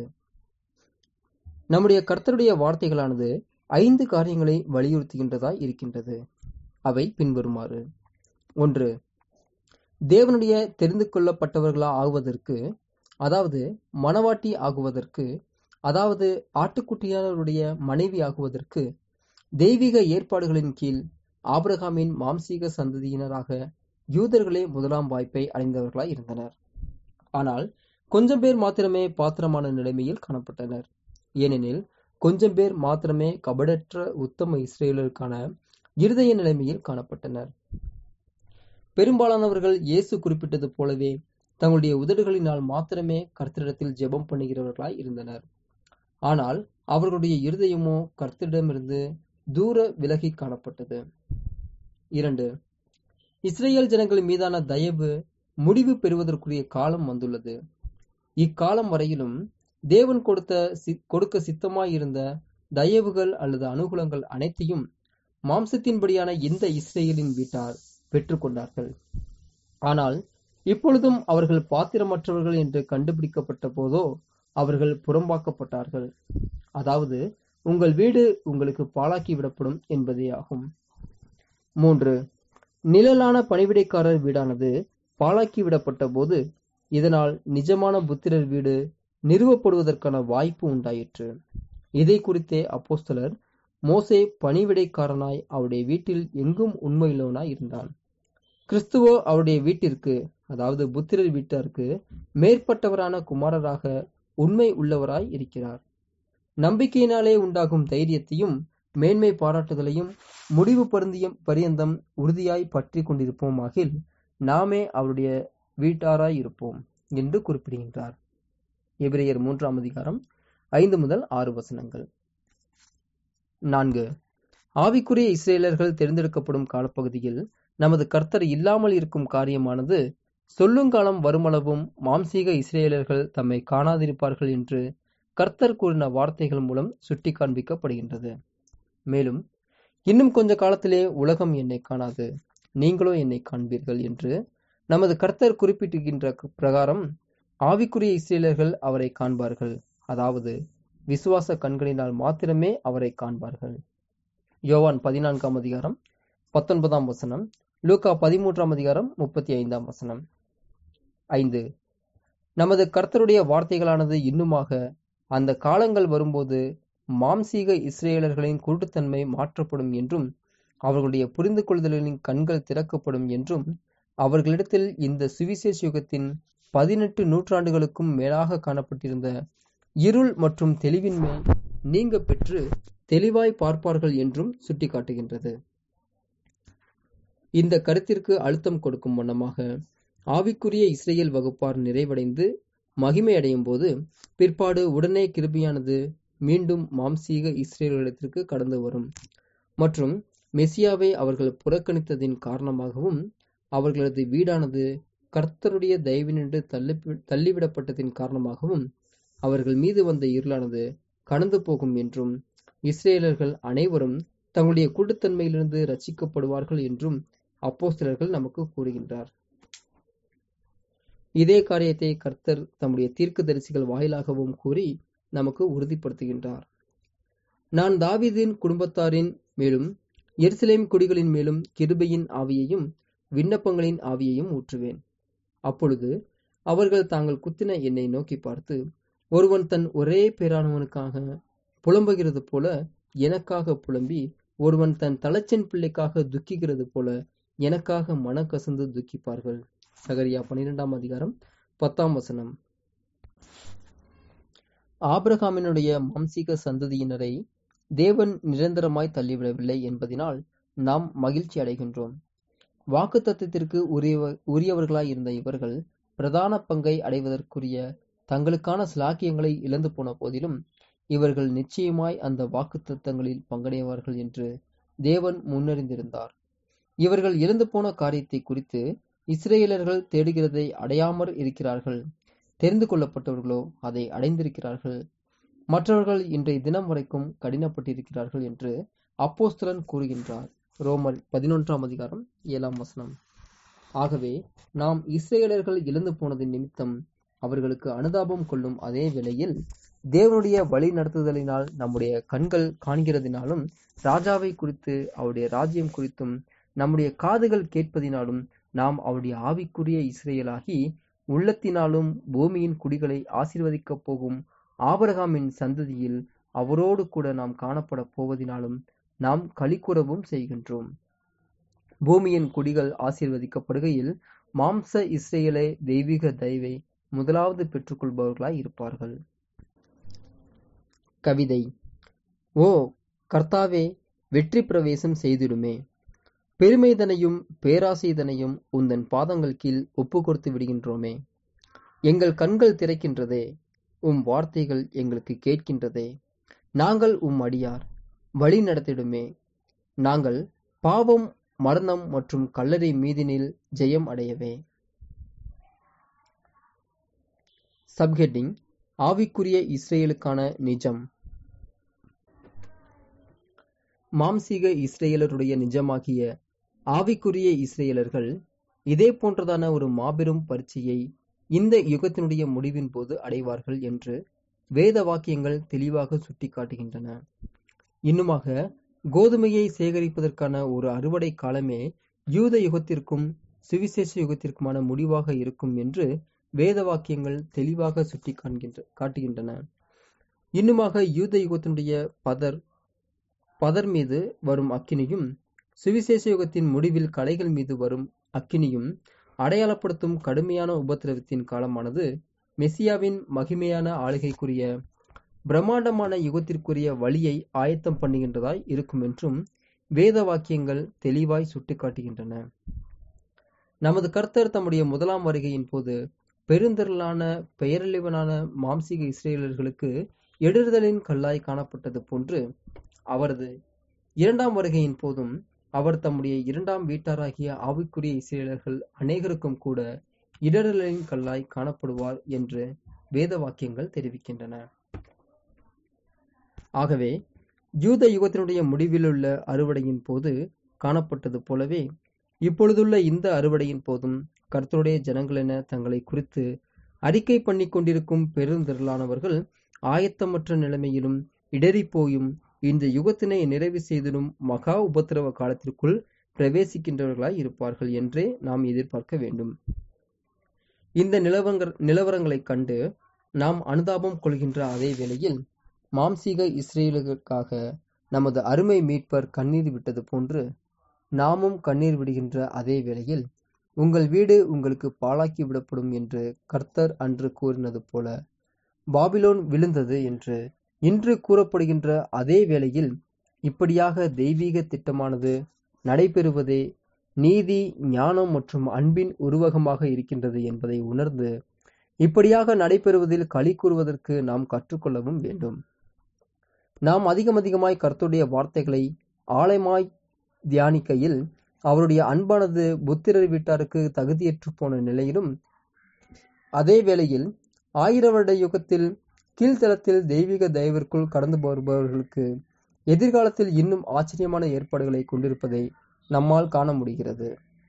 நம்முடைய கர்த்தருடைய வார்த்தைகளானது ஐந்து காரியங்களை வலியுறுத்துகின்றதாய் இருக்கின்றது அவை பின்வருமாறு ஒன்று தேவனுடைய தெரிந்து கொள்ளப்பட்டவர்களா ஆகுவதற்கு அதாவது மணவாட்டி ஆகுவதற்கு அதாவது ஆட்டுக்குட்டியாளருடைய மனைவி ஆகுவதற்கு தெய்வீக ஏற்பாடுகளின் கீழ் ஆபிரகாமின் மாம்சீக சந்ததியினராக யூதர்களே முதலாம் வாய்ப்பை அடைந்தவர்களாய் இருந்தனர் ஆனால் கொஞ்சம் பேர் மாத்திரமே பாத்திரமான நிலைமையில் காணப்பட்டனர் ஏனெனில் கொஞ்சம் பேர் மாத்திரமே கபடற்ற உத்தம இஸ்ரேலருக்கான இருதய நிலைமையில் காணப்பட்டனர் பெரும்பாலானவர்கள் இயேசு குறிப்பிட்டது போலவே தங்களுடைய உதடுகளினால் மாத்திரமே கர்த்தரிடத்தில் ஜெபம் பண்ணுகிறவர்களாய் இருந்தனர் ஆனால் அவர்களுடைய இருதயமோ கர்த்தரிடமிருந்து தூர விலகி காணப்பட்டது இரண்டு இஸ்ரேல் ஜனங்கள் மீதான தயவு முடிவு பெறுவதற்குரிய காலம் வந்துள்ளது இக்காலம் வரையிலும் தேவன் கொடுத்த கொடுக்க சித்தமாயிருந்த தயவுகள் அல்லது அனுகூலங்கள் அனைத்தையும் மாம்சத்தின்படியான இந்த இஸ்ரேலின் வீட்டார் பெற்றுக்கொண்டார்கள் ஆனால் இப்பொழுதும் அவர்கள் பாத்திரமற்றவர்கள் என்று கண்டுபிடிக்கப்பட்ட போதோ அவர்கள் புறம்பாக்கப்பட்டார்கள் அதாவது உங்கள் வீடு உங்களுக்கு பாழாக்கி விடப்படும் என்பதே ஆகும் மூன்று நிழலான பணிவிடைக்காரர் வீடானது பாழாக்கி விடப்பட்ட போது இதனால் நிஜமான புத்திரர் வீடு நிறுவப்படுவதற்கான வாய்ப்பு உண்டாயிற்று இதை குறித்தே அப்போஸ்தலர் மோசே பணிவிடைக்காரனாய் அவருடைய வீட்டில் எங்கும் உண்மையுள்ளவனாய் இருந்தான் கிறிஸ்துவோ அவருடைய வீட்டிற்கு அதாவது புத்திரர் வீட்டாருக்கு மேற்பட்டவரான குமாரராக உண்மை உள்ளவராய் இருக்கிறார் நம்பிக்கையினாலே உண்டாகும் தைரியத்தையும் மேன்மை பாராட்டுதலையும் முடிவு பருந்தியம் பரியந்தம் உறுதியாய் பற்றி கொண்டிருப்போமாகில் நாமே அவருடைய வீட்டாராய் இருப்போம் என்று குறிப்பிடுகின்றார் எபிரேயர் மூன்றாம் அதிகாரம் ஐந்து முதல் ஆறு வசனங்கள் நான்கு ஆவிக்குரிய இஸ்ரேலர்கள் தேர்ந்தெடுக்கப்படும் காலப்பகுதியில் நமது கர்த்தர் இல்லாமல் இருக்கும் காரியமானது சொல்லுங்காலம் வருமளவும் மாம்சீக இஸ்ரேலர்கள் தம்மை காணாதிருப்பார்கள் என்று கர்த்தர் கூறின வார்த்தைகள் மூலம் சுட்டி காண்பிக்கப்படுகின்றது மேலும் இன்னும் கொஞ்ச காலத்திலே உலகம் என்னை காணாது நீங்களோ என்னை காண்பீர்கள் என்று நமது கர்த்தர் குறிப்பிட்டிருக்கின்ற பிரகாரம் ஆவிக்குரிய இஸ்ரேலர்கள் அவரை காண்பார்கள் அதாவது விசுவாச கண்களினால் மாத்திரமே அவரை காண்பார்கள் யோவான் பதினான்காம் அதிகாரம் பத்தொன்பதாம் வசனம் லூக்கா பதிமூன்றாம் அதிகாரம் முப்பத்தி ஐந்தாம் வசனம் ஐந்து நமது கர்த்தருடைய வார்த்தைகளானது இன்னுமாக அந்த காலங்கள் வரும்போது மாம்சீக இஸ்ரேலர்களின் குருட்டுத்தன்மை மாற்றப்படும் என்றும் அவர்களுடைய புரிந்து கொள்ளுதலின் கண்கள் திறக்கப்படும் என்றும் அவர்களிடத்தில் இந்த சுவிசேஷ யுகத்தின் பதினெட்டு நூற்றாண்டுகளுக்கும் மேலாக காணப்பட்டிருந்த இருள் மற்றும் தெளிவின்மை நீங்க பெற்று தெளிவாய் பார்ப்பார்கள் என்றும் சுட்டிக்காட்டுகின்றது இந்த கருத்திற்கு அழுத்தம் கொடுக்கும் வண்ணமாக ஆவிக்குரிய இஸ்ரேல் வகுப்பார் நிறைவடைந்து மகிமை அடையும் போது பிற்பாடு உடனே கிருபியானது மீண்டும் மாம்சீக இஸ்ரேலிடத்திற்கு கடந்து வரும் மற்றும் மெசியாவை அவர்கள் புறக்கணித்ததின் காரணமாகவும் அவர்களது வீடானது கர்த்தருடைய தயவினின்று தள்ளி தள்ளிவிடப்பட்டதின் காரணமாகவும் அவர்கள் மீது வந்த இருளானது கடந்து போகும் என்றும் இஸ்ரேலர்கள் அனைவரும் தங்களுடைய கூட்டுத்தன்மையிலிருந்து ரட்சிக்கப்படுவார்கள் என்றும் அப்போஸ்தலர்கள் நமக்கு கூறுகின்றார் இதே காரியத்தை கர்த்தர் தம்முடைய தீர்க்கதரிசிகள் வாயிலாகவும் கூறி நமக்கு உறுதிப்படுத்துகின்றார் நான் தாவீதின் குடும்பத்தாரின் மேலும் எருசலேம் குடிகளின் மேலும் கிருபையின் ஆவியையும் விண்ணப்பங்களின் ஆவியையும் ஊற்றுவேன் அப்பொழுது அவர்கள் தாங்கள் குத்தின என்னை நோக்கி பார்த்து ஒருவன் தன் ஒரே பேரானவனுக்காக புலம்புகிறது போல எனக்காக புலம்பி ஒருவன் தன் தளச்சன் பிள்ளைக்காக துக்கிக்கிறது போல எனக்காக மனக்கசந்து துக்கிப்பார்கள் சகரியா பன்னிரெண்டாம் அதிகாரம் பத்தாம் வசனம் ஆபிரகாமினுடைய மாம்சீக சந்ததியினரை தேவன் நிரந்தரமாய் தள்ளிவிடவில்லை என்பதினால் நாம் மகிழ்ச்சி அடைகின்றோம் வாக்கு தத்துவத்திற்கு உரிய உரியவர்களாய் இருந்த இவர்கள் பிரதான பங்கை அடைவதற்குரிய தங்களுக்கான சிலாக்கியங்களை இழந்து போன போதிலும் இவர்கள் நிச்சயமாய் அந்த வாக்கு தத்தங்களில் பங்கடைவார்கள் என்று தேவன் முன்னறிந்திருந்தார் இவர்கள் இறந்து போன காரியத்தை குறித்து இஸ்ரேலர்கள் தேடுகிறதை அடையாமற் இருக்கிறார்கள் தெரிந்து கொள்ளப்பட்டவர்களோ அதை அடைந்திருக்கிறார்கள் மற்றவர்கள் இன்றைய தினம் வரைக்கும் கடினப்பட்டிருக்கிறார்கள் என்று அப்போஸ்தலன் கூறுகின்றார் ரோமர் பதினொன்றாம் அதிகாரம் ஏழாம் வசனம் ஆகவே நாம் இஸ்ரேலர்கள் இழந்து போனதின் நிமித்தம் அவர்களுக்கு அனுதாபம் கொள்ளும் அதே வேளையில் தேவனுடைய வழி நடத்துதலினால் நம்முடைய கண்கள் காண்கிறதினாலும் ராஜாவை குறித்து அவருடைய ராஜ்யம் குறித்தும் நம்முடைய காதுகள் கேட்பதினாலும் நாம் அவருடைய ஆவிக்குரிய இஸ்ரேலாகி உள்ளத்தினாலும் பூமியின் குடிகளை ஆசீர்வதிக்கப் போகும் ஆபரகாமின் சந்ததியில் அவரோடு கூட நாம் காணப்பட போவதினாலும் நாம் களிக்கூறவும் செய்கின்றோம் பூமியின் குடிகள் ஆசீர்வதிக்கப்படுகையில் மாம்ச இஸ்ரேலை தெய்வீக தயவை முதலாவது பெற்றுக்கொள்பவர்களாய் இருப்பார்கள் கவிதை ஓ கர்த்தாவே வெற்றி பிரவேசம் செய்திடுமே பெருமைதனையும் பேராசைதனையும் உந்தன் பாதங்கள் கீழ் ஒப்பு கொடுத்து விடுகின்றோமே எங்கள் கண்கள் திறக்கின்றதே உம் வார்த்தைகள் எங்களுக்கு கேட்கின்றதே நாங்கள் உம் அடியார் வழி நடத்திடுமே நாங்கள் பாவம் மரணம் மற்றும் கல்லறை மீதினில் ஜெயம் அடையவே சப்ஹெட்டிங் ஆவிக்குரிய இஸ்ரேலுக்கான நிஜம் மாம்சீக இஸ்ரேலருடைய நிஜமாகிய ஆவிக்குரிய இஸ்ரேலர்கள் இதே போன்றதான ஒரு மாபெரும் பரீட்சையை இந்த யுகத்தினுடைய முடிவின் போது அடைவார்கள் என்று வேத வாக்கியங்கள் தெளிவாக சுட்டிக்காட்டுகின்றன இன்னுமாக கோதுமையை சேகரிப்பதற்கான ஒரு அறுவடை காலமே யூத யுகத்திற்கும் சுவிசேஷ யுகத்திற்குமான முடிவாக இருக்கும் என்று வேத வாக்கியங்கள் தெளிவாக சுட்டி காண்கின்ற காட்டுகின்றன இன்னுமாக யூத யுகத்தினுடைய பதர் பதர் மீது வரும் அக்கினியும் சுவிசேஷ யுகத்தின் முடிவில் கலைகள் மீது வரும் அக்கினியும் அடையாளப்படுத்தும் கடுமையான உபத்திரவத்தின் காலமானது மெசியாவின் மகிமையான ஆளுகைக்குரிய பிரம்மாண்டமான யுகத்திற்குரிய வழியை ஆயத்தம் பண்ணுகின்றதாய் இருக்கும் என்றும் வேத வாக்கியங்கள் தெளிவாய் சுட்டிக்காட்டுகின்றன நமது கர்த்தர் தம்முடைய முதலாம் வருகையின் போது பெருந்திரளான பெயரழிவனான மாம்சீக இஸ்ரேலர்களுக்கு எடுறுதலின் கல்லாய் காணப்பட்டது போன்று அவரது இரண்டாம் வருகையின் போதும் அவர் தம்முடைய இரண்டாம் வீட்டாராகிய ஆவிக்குரிய இஸ்ரேலர்கள் அநேகருக்கும் கூட இடரலின் கல்லாய் காணப்படுவார் என்று வேத வாக்கியங்கள் தெரிவிக்கின்றன ஆகவே யூத யுகத்தினுடைய முடிவிலுள்ள அறுவடையின் போது காணப்பட்டது போலவே இப்பொழுதுள்ள இந்த அறுவடையின் போதும் கர்த்தருடைய ஜனங்களென தங்களை குறித்து அறிக்கை பண்ணி கொண்டிருக்கும் பெருந்திரளானவர்கள் ஆயத்தமற்ற நிலைமையிலும் இடறிப்போயும் இந்த யுகத்தினை நிறைவு செய்திடும் மகா உபத்திரவ காலத்திற்குள் பிரவேசிக்கின்றவர்களாய் இருப்பார்கள் என்றே நாம் எதிர்பார்க்க வேண்டும் இந்த நிலவங்க நிலவரங்களைக் கண்டு நாம் அனுதாபம் கொள்கின்ற அதே வேளையில் மாம்சீக இஸ்ரேலுக்காக நமது அருமை மீட்பர் கண்ணீர் விட்டது போன்று நாமும் கண்ணீர் விடுகின்ற அதே வேளையில் உங்கள் வீடு உங்களுக்கு பாழாக்கி விடப்படும் என்று கர்த்தர் அன்று கூறினது போல பாபிலோன் விழுந்தது என்று இன்று கூறப்படுகின்ற அதே வேளையில் இப்படியாக தெய்வீக திட்டமானது நடைபெறுவதே நீதி ஞானம் மற்றும் அன்பின் உருவகமாக இருக்கின்றது என்பதை உணர்ந்து இப்படியாக நடைபெறுவதில் களி கூறுவதற்கு நாம் கற்றுக்கொள்ளவும் வேண்டும் நாம் அதிகம் அதிகமாய் கர்த்தருடைய வார்த்தைகளை ஆழமாய் தியானிக்கையில் அவருடைய அன்பானது புத்திரர் வீட்டாருக்கு தகுதியற்று போன நிலையிலும் அதே வேளையில் ஆயிர வருட யுகத்தில் கீழ்த்தளத்தில் தெய்வீக தயவிற்குள் கடந்து வருபவர்களுக்கு எதிர்காலத்தில் இன்னும் ஆச்சரியமான ஏற்பாடுகளை கொண்டிருப்பதை நம்மால் காண முடிகிறது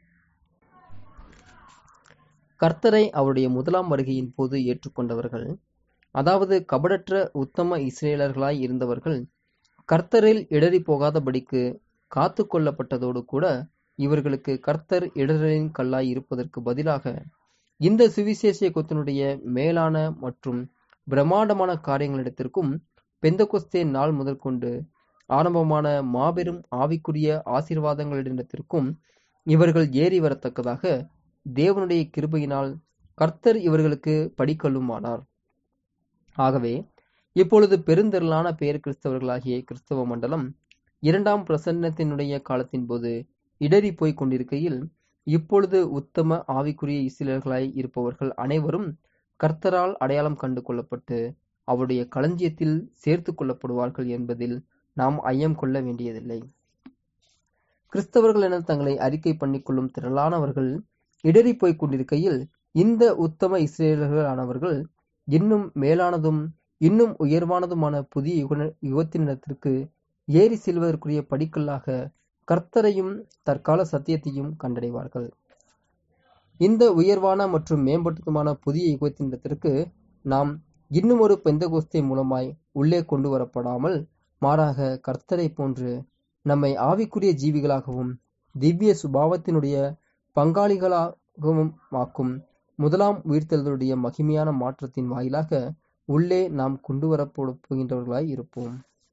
கர்த்தரை அவருடைய முதலாம் வருகையின் போது ஏற்றுக்கொண்டவர்கள் அதாவது கபடற்ற உத்தம இஸ்ரேலர்களாய் இருந்தவர்கள் கர்த்தரில் இடறி போகாதபடிக்கு காத்து கொள்ளப்பட்டதோடு கூட இவர்களுக்கு கர்த்தர் இடரின் கல்லாய் இருப்பதற்கு பதிலாக இந்த சுவிசேஷ கொத்தினுடைய மேலான மற்றும் பிரம்மாண்டமான காரியங்களிடத்திற்கும் பெந்தகொஸ்தே நாள் முதல் கொண்டு ஆரம்பமான மாபெரும் ஆவிக்குரிய ஆசீர்வாதங்களிடத்திற்கும் இவர்கள் ஏறி வரத்தக்கதாக தேவனுடைய கிருபையினால் கர்த்தர் இவர்களுக்கு படிக்கல்லுமானார் ஆகவே இப்பொழுது பெருந்திரளான பெயர் கிறிஸ்தவர்களாகிய கிறிஸ்தவ மண்டலம் இரண்டாம் பிரசன்னத்தினுடைய காலத்தின் போது இடறி போய் கொண்டிருக்கையில் இப்பொழுது உத்தம ஆவிக்குரிய இஸ்ரேலர்களாய் இருப்பவர்கள் அனைவரும் கர்த்தரால் அடையாளம் கண்டு கொள்ளப்பட்டு அவருடைய களஞ்சியத்தில் சேர்த்து கொள்ளப்படுவார்கள் என்பதில் நாம் ஐயம் கொள்ள வேண்டியதில்லை கிறிஸ்தவர்கள் என தங்களை அறிக்கை பண்ணிக்கொள்ளும் திரளானவர்கள் இடறி போய் கொண்டிருக்கையில் இந்த உத்தம இஸ்ரேலர்கள் ஆனவர்கள் இன்னும் மேலானதும் இன்னும் உயர்வானதுமான புதிய யுக யுகத்தினிடத்திற்கு ஏறி செல்வதற்குரிய படிக்கல்லாக கர்த்தரையும் தற்கால சத்தியத்தையும் கண்டடைவார்கள் இந்த உயர்வான மற்றும் மேம்பட்டதுமான புதிய யுகத்தினிடத்திற்கு நாம் இன்னும் ஒரு பெந்தகோஸ்தை மூலமாய் உள்ளே கொண்டு வரப்படாமல் மாறாக கர்த்தரை போன்று நம்மை ஆவிக்குரிய ஜீவிகளாகவும் திவ்ய சுபாவத்தினுடைய பங்காளிகளாகவும் ஆக்கும் முதலாம் உயிர்த்தெழுதலுடைய மகிமையான மாற்றத்தின் வாயிலாக உள்ளே நாம் கொண்டு வரப்போகின்றவர்களாய் இருப்போம்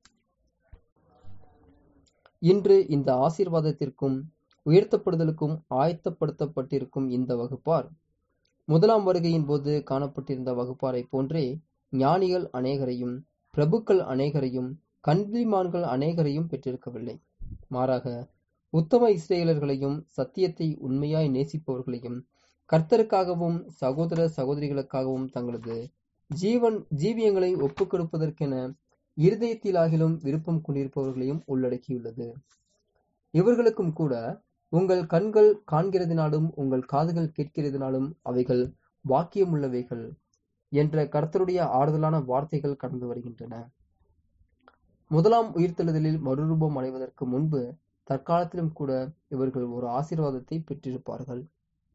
இன்று இந்த ஆசீர்வாதத்திற்கும் உயர்த்தப்படுதலுக்கும் ஆயத்தப்படுத்தப்பட்டிருக்கும் இந்த வகுப்பார் முதலாம் வருகையின் போது காணப்பட்டிருந்த வகுப்பாரை போன்றே ஞானிகள் அநேகரையும் பிரபுக்கள் அநேகரையும் கல்விமான்கள் அநேகரையும் பெற்றிருக்கவில்லை மாறாக உத்தம இஸ்ரேலர்களையும் சத்தியத்தை உண்மையாய் நேசிப்பவர்களையும் கர்த்தருக்காகவும் சகோதர சகோதரிகளுக்காகவும் தங்களது ஜீவன் ஜீவியங்களை ஒப்புக் கொடுப்பதற்கென இருதயத்திலாகிலும் விருப்பம் கொண்டிருப்பவர்களையும் உள்ளடக்கியுள்ளது இவர்களுக்கும் கூட உங்கள் கண்கள் காண்கிறதினாலும் உங்கள் காதுகள் கேட்கிறதினாலும் அவைகள் வாக்கியமுள்ளவைகள் என்ற கர்த்தருடைய ஆறுதலான வார்த்தைகள் கடந்து வருகின்றன முதலாம் உயிர்த்தெழுதலில் மறுரூபம் அடைவதற்கு முன்பு தற்காலத்திலும் கூட இவர்கள் ஒரு ஆசீர்வாதத்தை பெற்றிருப்பார்கள்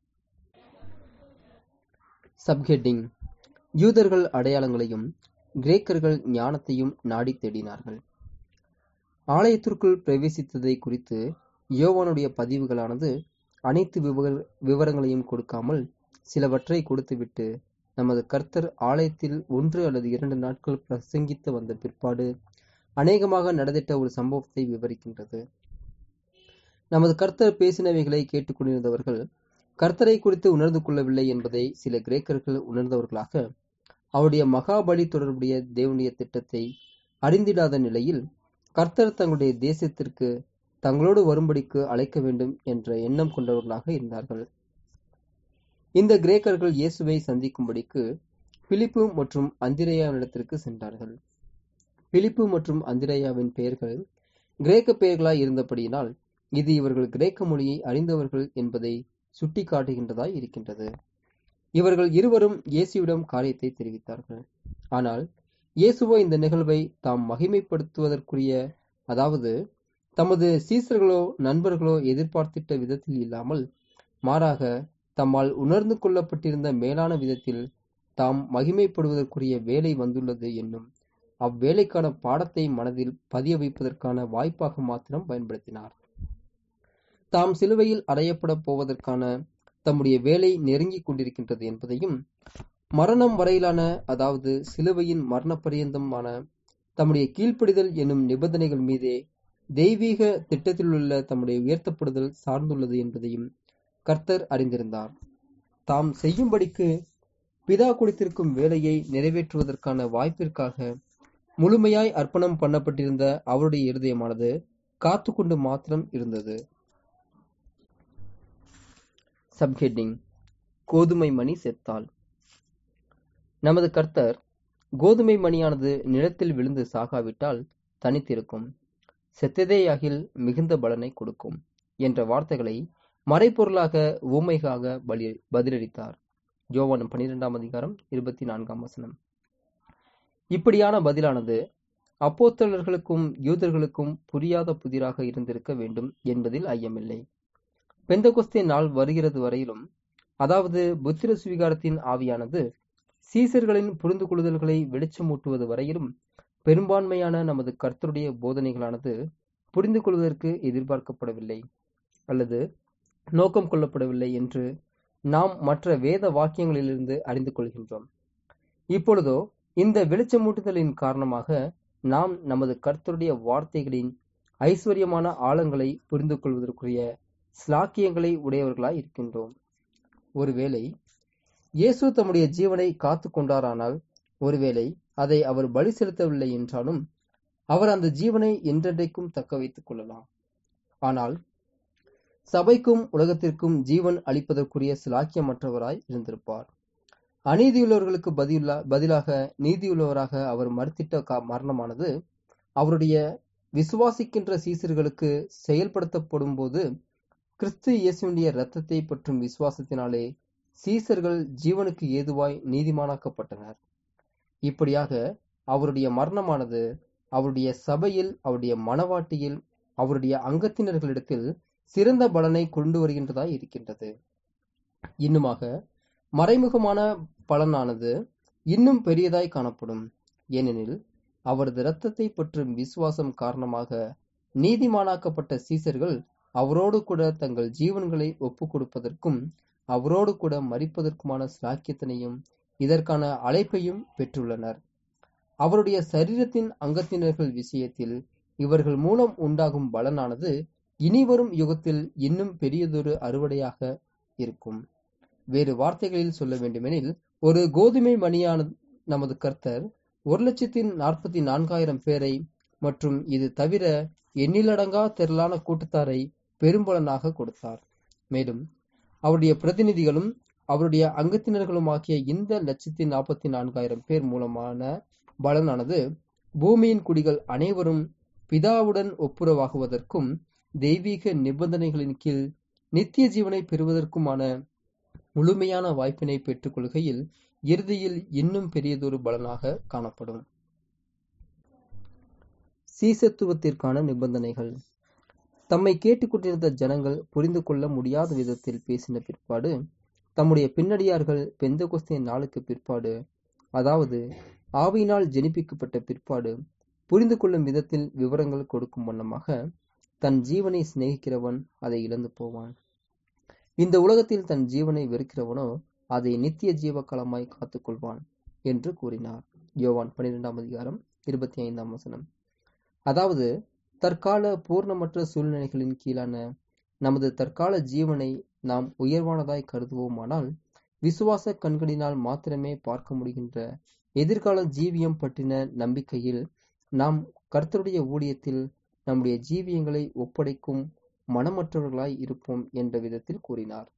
சப்ஹெட்டிங் யூதர்கள் அடையாளங்களையும் கிரேக்கர்கள் ஞானத்தையும் நாடி தேடினார்கள் ஆலயத்திற்குள் பிரவேசித்ததை குறித்து யோவானுடைய பதிவுகளானது அனைத்து விவர விவரங்களையும் கொடுக்காமல் சிலவற்றை கொடுத்துவிட்டு நமது கர்த்தர் ஆலயத்தில் ஒன்று அல்லது இரண்டு நாட்கள் பிரசங்கித்து வந்த பிற்பாடு அநேகமாக நடந்திட்ட ஒரு சம்பவத்தை விவரிக்கின்றது நமது கர்த்தர் பேசினவைகளை கேட்டுக்கொண்டிருந்தவர்கள் கர்த்தரை குறித்து உணர்ந்து கொள்ளவில்லை என்பதை சில கிரேக்கர்கள் உணர்ந்தவர்களாக அவருடைய மகாபலி தொடர்புடைய தேவனுடைய திட்டத்தை அறிந்திடாத நிலையில் கர்த்தர் தங்களுடைய தேசத்திற்கு தங்களோடு வரும்படிக்கு அழைக்க வேண்டும் என்ற எண்ணம் கொண்டவர்களாக இருந்தார்கள் இந்த கிரேக்கர்கள் இயேசுவை சந்திக்கும்படிக்கு பிலிப்பு மற்றும் அந்திரேயாவிடத்திற்கு சென்றார்கள் பிலிப்பு மற்றும் அந்திரேயாவின் பெயர்கள் கிரேக்க பெயர்களாய் இருந்தபடியினால் இது இவர்கள் கிரேக்க மொழியை அறிந்தவர்கள் என்பதை சுட்டி காட்டுகின்றதாய் இருக்கின்றது இவர்கள் இருவரும் இயேசுவிடம் காரியத்தை தெரிவித்தார்கள் ஆனால் இயேசுவோ இந்த நிகழ்வை தாம் மகிமைப்படுத்துவதற்குரிய அதாவது தமது சீசர்களோ நண்பர்களோ எதிர்பார்த்திட்ட விதத்தில் இல்லாமல் மாறாக தம்மால் உணர்ந்து கொள்ளப்பட்டிருந்த மேலான விதத்தில் தாம் மகிமைப்படுவதற்குரிய வேலை வந்துள்ளது என்னும் அவ்வேலைக்கான பாடத்தை மனதில் பதிய வைப்பதற்கான வாய்ப்பாக மாத்திரம் பயன்படுத்தினார் தாம் சிலுவையில் அறையப்பட போவதற்கான தம்முடைய வேலை நெருங்கிக் கொண்டிருக்கின்றது என்பதையும் மரணம் வரையிலான அதாவது சிலுவையின் மரண பரியந்தமான தம்முடைய கீழ்ப்படிதல் என்னும் நிபந்தனைகள் மீதே தெய்வீக திட்டத்திலுள்ள தம்முடைய உயர்த்தப்படுதல் சார்ந்துள்ளது என்பதையும் கர்த்தர் அறிந்திருந்தார் தாம் செய்யும்படிக்கு பிதா கொடுத்திருக்கும் வேலையை நிறைவேற்றுவதற்கான வாய்ப்பிற்காக முழுமையாய் அர்ப்பணம் பண்ணப்பட்டிருந்த அவருடைய இருதயமானது காத்து கொண்டு மாத்திரம் இருந்தது சப்ஹெட்டிங் கோதுமை மணி செத்தால் நமது கர்த்தர் கோதுமை மணியானது நிலத்தில் விழுந்து சாகாவிட்டால் தனித்திருக்கும் செத்ததேயாகில் மிகுந்த பலனை கொடுக்கும் என்ற வார்த்தைகளை மறைப்பொருளாக உவமைக்காக பலி பதிலளித்தார் யோவான் பனிரெண்டாம் அதிகாரம் இருபத்தி நான்காம் வசனம் இப்படியான பதிலானது அப்போஸ்தலர்களுக்கும் யூதர்களுக்கும் புரியாத புதிராக இருந்திருக்க வேண்டும் என்பதில் ஐயமில்லை பெந்தகொஸ்தே நாள் வருகிறது வரையிலும் அதாவது புத்திர சுவிகாரத்தின் ஆவியானது சீசர்களின் புரிந்து கொள்ளுதல்களை வெளிச்சமூட்டுவது வரையிலும் பெரும்பான்மையான நமது கர்த்தருடைய போதனைகளானது புரிந்து கொள்வதற்கு எதிர்பார்க்கப்படவில்லை அல்லது நோக்கம் கொள்ளப்படவில்லை என்று நாம் மற்ற வேத வாக்கியங்களிலிருந்து அறிந்து கொள்கின்றோம் இப்பொழுதோ இந்த வெளிச்சமூட்டுதலின் காரணமாக நாம் நமது கர்த்தருடைய வார்த்தைகளின் ஐஸ்வர்யமான ஆழங்களை புரிந்து கொள்வதற்குரிய ஸ்லாக்கியங்களை உடையவர்களாய் இருக்கின்றோம் ஒருவேளை இயேசு தம்முடைய ஜீவனை காத்து கொண்டாரானால் ஒருவேளை அதை அவர் பலி செலுத்தவில்லை என்றாலும் அவர் அந்த ஜீவனை என்றென்றைக்கும் தக்க வைத்துக் கொள்ளலாம் ஆனால் சபைக்கும் உலகத்திற்கும் ஜீவன் அளிப்பதற்குரிய சிலாக்கியமற்றவராய் இருந்திருப்பார் அநீதியுள்ளவர்களுக்கு பதிலா பதிலாக நீதியுள்ளவராக அவர் மறுத்திட்ட மரணமானது அவருடைய விசுவாசிக்கின்ற சீசர்களுக்கு செயல்படுத்தப்படும் போது கிறிஸ்து இயேசுடைய இரத்தத்தை பற்றும் விசுவாசத்தினாலே சீசர்கள் ஜீவனுக்கு ஏதுவாய் நீதிமானாக்கப்பட்டனர் இப்படியாக அவருடைய மரணமானது அவருடைய சபையில் அவருடைய மனவாட்டியில் அவருடைய அங்கத்தினர்களிடத்தில் சிறந்த பலனை கொண்டு வருகின்றதாய் இருக்கின்றது இன்னுமாக மறைமுகமான பலனானது இன்னும் பெரியதாய் காணப்படும் ஏனெனில் அவரது இரத்தத்தை பற்றும் விசுவாசம் காரணமாக நீதிமானாக்கப்பட்ட சீசர்கள் அவரோடு கூட தங்கள் ஜீவன்களை ஒப்பு கொடுப்பதற்கும் அவரோடு கூட மறிப்பதற்குமான சிலாக்கியத்தினையும் இதற்கான அழைப்பையும் பெற்றுள்ளனர் அவருடைய சரீரத்தின் அங்கத்தினர்கள் விஷயத்தில் இவர்கள் மூலம் உண்டாகும் பலனானது இனிவரும் யுகத்தில் இன்னும் பெரியதொரு அறுவடையாக இருக்கும் வேறு வார்த்தைகளில் சொல்ல வேண்டுமெனில் ஒரு கோதுமை மணியான நமது கர்த்தர் ஒரு லட்சத்தின் நாற்பத்தி நான்காயிரம் பேரை மற்றும் இது தவிர எண்ணிலடங்கா திரளான கூட்டத்தாரை பெரும்பலனாக கொடுத்தார் மேலும் அவருடைய பிரதிநிதிகளும் அவருடைய அங்கத்தினர்களுமாகிய இந்த லட்சத்தி நாற்பத்தி நான்காயிரம் பேர் மூலமான பலனானது பூமியின் குடிகள் அனைவரும் பிதாவுடன் ஒப்புரவாகுவதற்கும் தெய்வீக நிபந்தனைகளின் கீழ் நித்திய ஜீவனை பெறுவதற்குமான முழுமையான வாய்ப்பினை பெற்றுக் கொள்கையில் இறுதியில் இன்னும் பெரியதொரு பலனாக காணப்படும் சீசத்துவத்திற்கான நிபந்தனைகள் தம்மை கேட்டுக்கொண்டிருந்த ஜனங்கள் புரிந்து கொள்ள முடியாத விதத்தில் பேசின பிற்பாடு தம்முடைய பின்னடியார்கள் பெந்தகொஸ்தே நாளுக்கு பிற்பாடு அதாவது ஆவியினால் ஜெனிப்பிக்கப்பட்ட பிற்பாடு புரிந்து கொள்ளும் விதத்தில் விவரங்கள் கொடுக்கும் வண்ணமாக தன் ஜீவனை சிநேகிக்கிறவன் அதை இழந்து போவான் இந்த உலகத்தில் தன் ஜீவனை வெறுக்கிறவனோ அதை நித்திய ஜீவகாலமாய் காத்துக்கொள்வான் என்று கூறினார் யோவான் பன்னிரெண்டாம் அதிகாரம் இருபத்தி ஐந்தாம் வசனம் அதாவது தற்கால பூர்ணமற்ற சூழ்நிலைகளின் கீழான நமது தற்கால ஜீவனை நாம் உயர்வானதாய் கருதுவோமானால் விசுவாச கண்களினால் மாத்திரமே பார்க்க முடிகின்ற எதிர்கால ஜீவியம் பற்றின நம்பிக்கையில் நாம் கர்த்தருடைய ஊழியத்தில் நம்முடைய ஜீவியங்களை ஒப்படைக்கும் மனமற்றவர்களாய் இருப்போம் என்ற விதத்தில் கூறினார்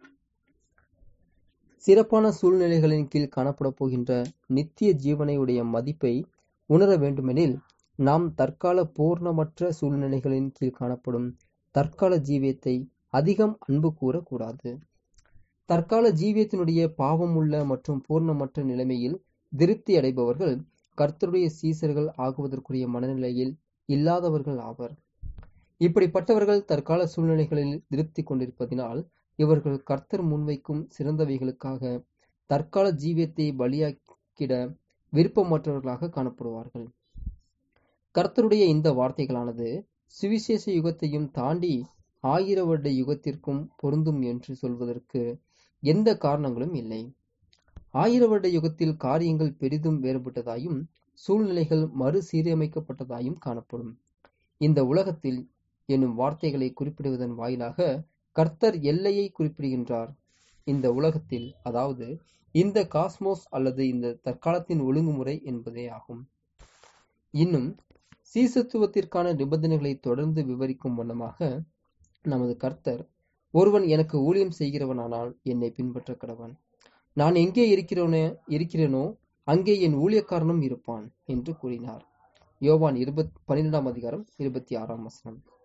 சிறப்பான சூழ்நிலைகளின் கீழ் காணப்பட போகின்ற நித்திய ஜீவனை உடைய மதிப்பை உணர வேண்டுமெனில் நாம் தற்கால பூர்ணமற்ற சூழ்நிலைகளின் கீழ் காணப்படும் தற்கால ஜீவியத்தை அதிகம் அன்பு கூறக்கூடாது தற்கால ஜீவியத்தினுடைய பாவம் உள்ள மற்றும் பூர்ணமற்ற நிலைமையில் திருப்தி அடைபவர்கள் கர்த்தருடைய சீசர்கள் ஆகுவதற்குரிய மனநிலையில் இல்லாதவர்கள் ஆவர் இப்படிப்பட்டவர்கள் தற்கால சூழ்நிலைகளில் திருப்தி கொண்டிருப்பதினால் இவர்கள் கர்த்தர் முன்வைக்கும் சிறந்தவைகளுக்காக தற்கால ஜீவியத்தை பலியாக்கிட விருப்பமற்றவர்களாக காணப்படுவார்கள் கர்த்தருடைய இந்த வார்த்தைகளானது சுவிசேஷ யுகத்தையும் தாண்டி ஆயிர வருட யுகத்திற்கும் பொருந்தும் என்று சொல்வதற்கு எந்த காரணங்களும் இல்லை ஆயிர வருட யுகத்தில் காரியங்கள் பெரிதும் வேறுபட்டதாயும் சூழ்நிலைகள் மறுசீரமைக்கப்பட்டதாயும் காணப்படும் இந்த உலகத்தில் எனும் வார்த்தைகளை குறிப்பிடுவதன் வாயிலாக கர்த்தர் எல்லையை குறிப்பிடுகின்றார் இந்த உலகத்தில் அதாவது இந்த காஸ்மோஸ் அல்லது இந்த தற்காலத்தின் ஒழுங்குமுறை என்பதே ஆகும் இன்னும் சீசத்துவத்திற்கான நிபந்தனைகளை தொடர்ந்து விவரிக்கும் வண்ணமாக நமது கர்த்தர் ஒருவன் எனக்கு ஊழியம் செய்கிறவனானால் என்னை பின்பற்ற கடவன் நான் எங்கே இருக்கிறோனே இருக்கிறேனோ அங்கே என் ஊழியக்காரனும் இருப்பான் என்று கூறினார் யோவான் இருபத் பன்னிரெண்டாம் அதிகாரம் இருபத்தி ஆறாம் வசனம்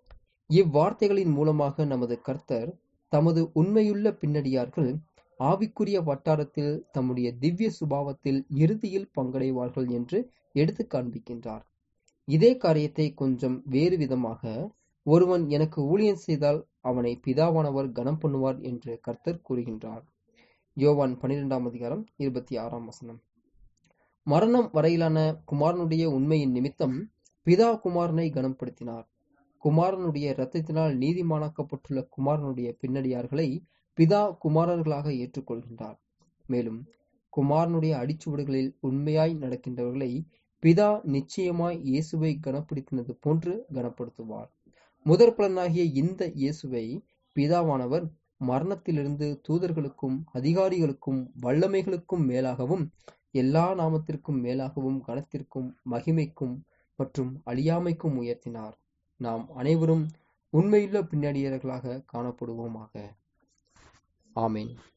இவ்வார்த்தைகளின் மூலமாக நமது கர்த்தர் தமது உண்மையுள்ள பின்னடியார்கள் ஆவிக்குரிய வட்டாரத்தில் தம்முடைய திவ்ய சுபாவத்தில் இறுதியில் பங்கடைவார்கள் என்று எடுத்து காண்பிக்கின்றார் இதே காரியத்தை கொஞ்சம் வேறு விதமாக ஒருவன் எனக்கு ஊழியம் செய்தால் அவனை பிதாவானவர் கனம் பண்ணுவார் என்று கர்த்தர் கூறுகின்றார் யோவான் பன்னிரெண்டாம் அதிகாரம் இருபத்தி ஆறாம் வசனம் மரணம் வரையிலான குமாரனுடைய உண்மையின் நிமித்தம் பிதா குமாரனை கனப்படுத்தினார் குமாரனுடைய இரத்தத்தினால் நீதிமானாக்கப்பட்டுள்ள குமாரனுடைய பின்னடியார்களை பிதா குமாரர்களாக ஏற்றுக்கொள்கின்றார் மேலும் குமாரனுடைய அடிச்சுவடுகளில் உண்மையாய் நடக்கின்றவர்களை பிதா நிச்சயமாய் இயேசுவை கனப்படுத்தினது போன்று கனப்படுத்துவார் முதற் பலனாகிய இந்த இயேசுவை பிதாவானவர் மரணத்திலிருந்து தூதர்களுக்கும் அதிகாரிகளுக்கும் வல்லமைகளுக்கும் மேலாகவும் எல்லா நாமத்திற்கும் மேலாகவும் கனத்திற்கும் மகிமைக்கும் மற்றும் அழியாமைக்கும் உயர்த்தினார் நாம் அனைவரும் உண்மையுள்ள பின்னடியர்களாக காணப்படுவோமாக ஆமேன்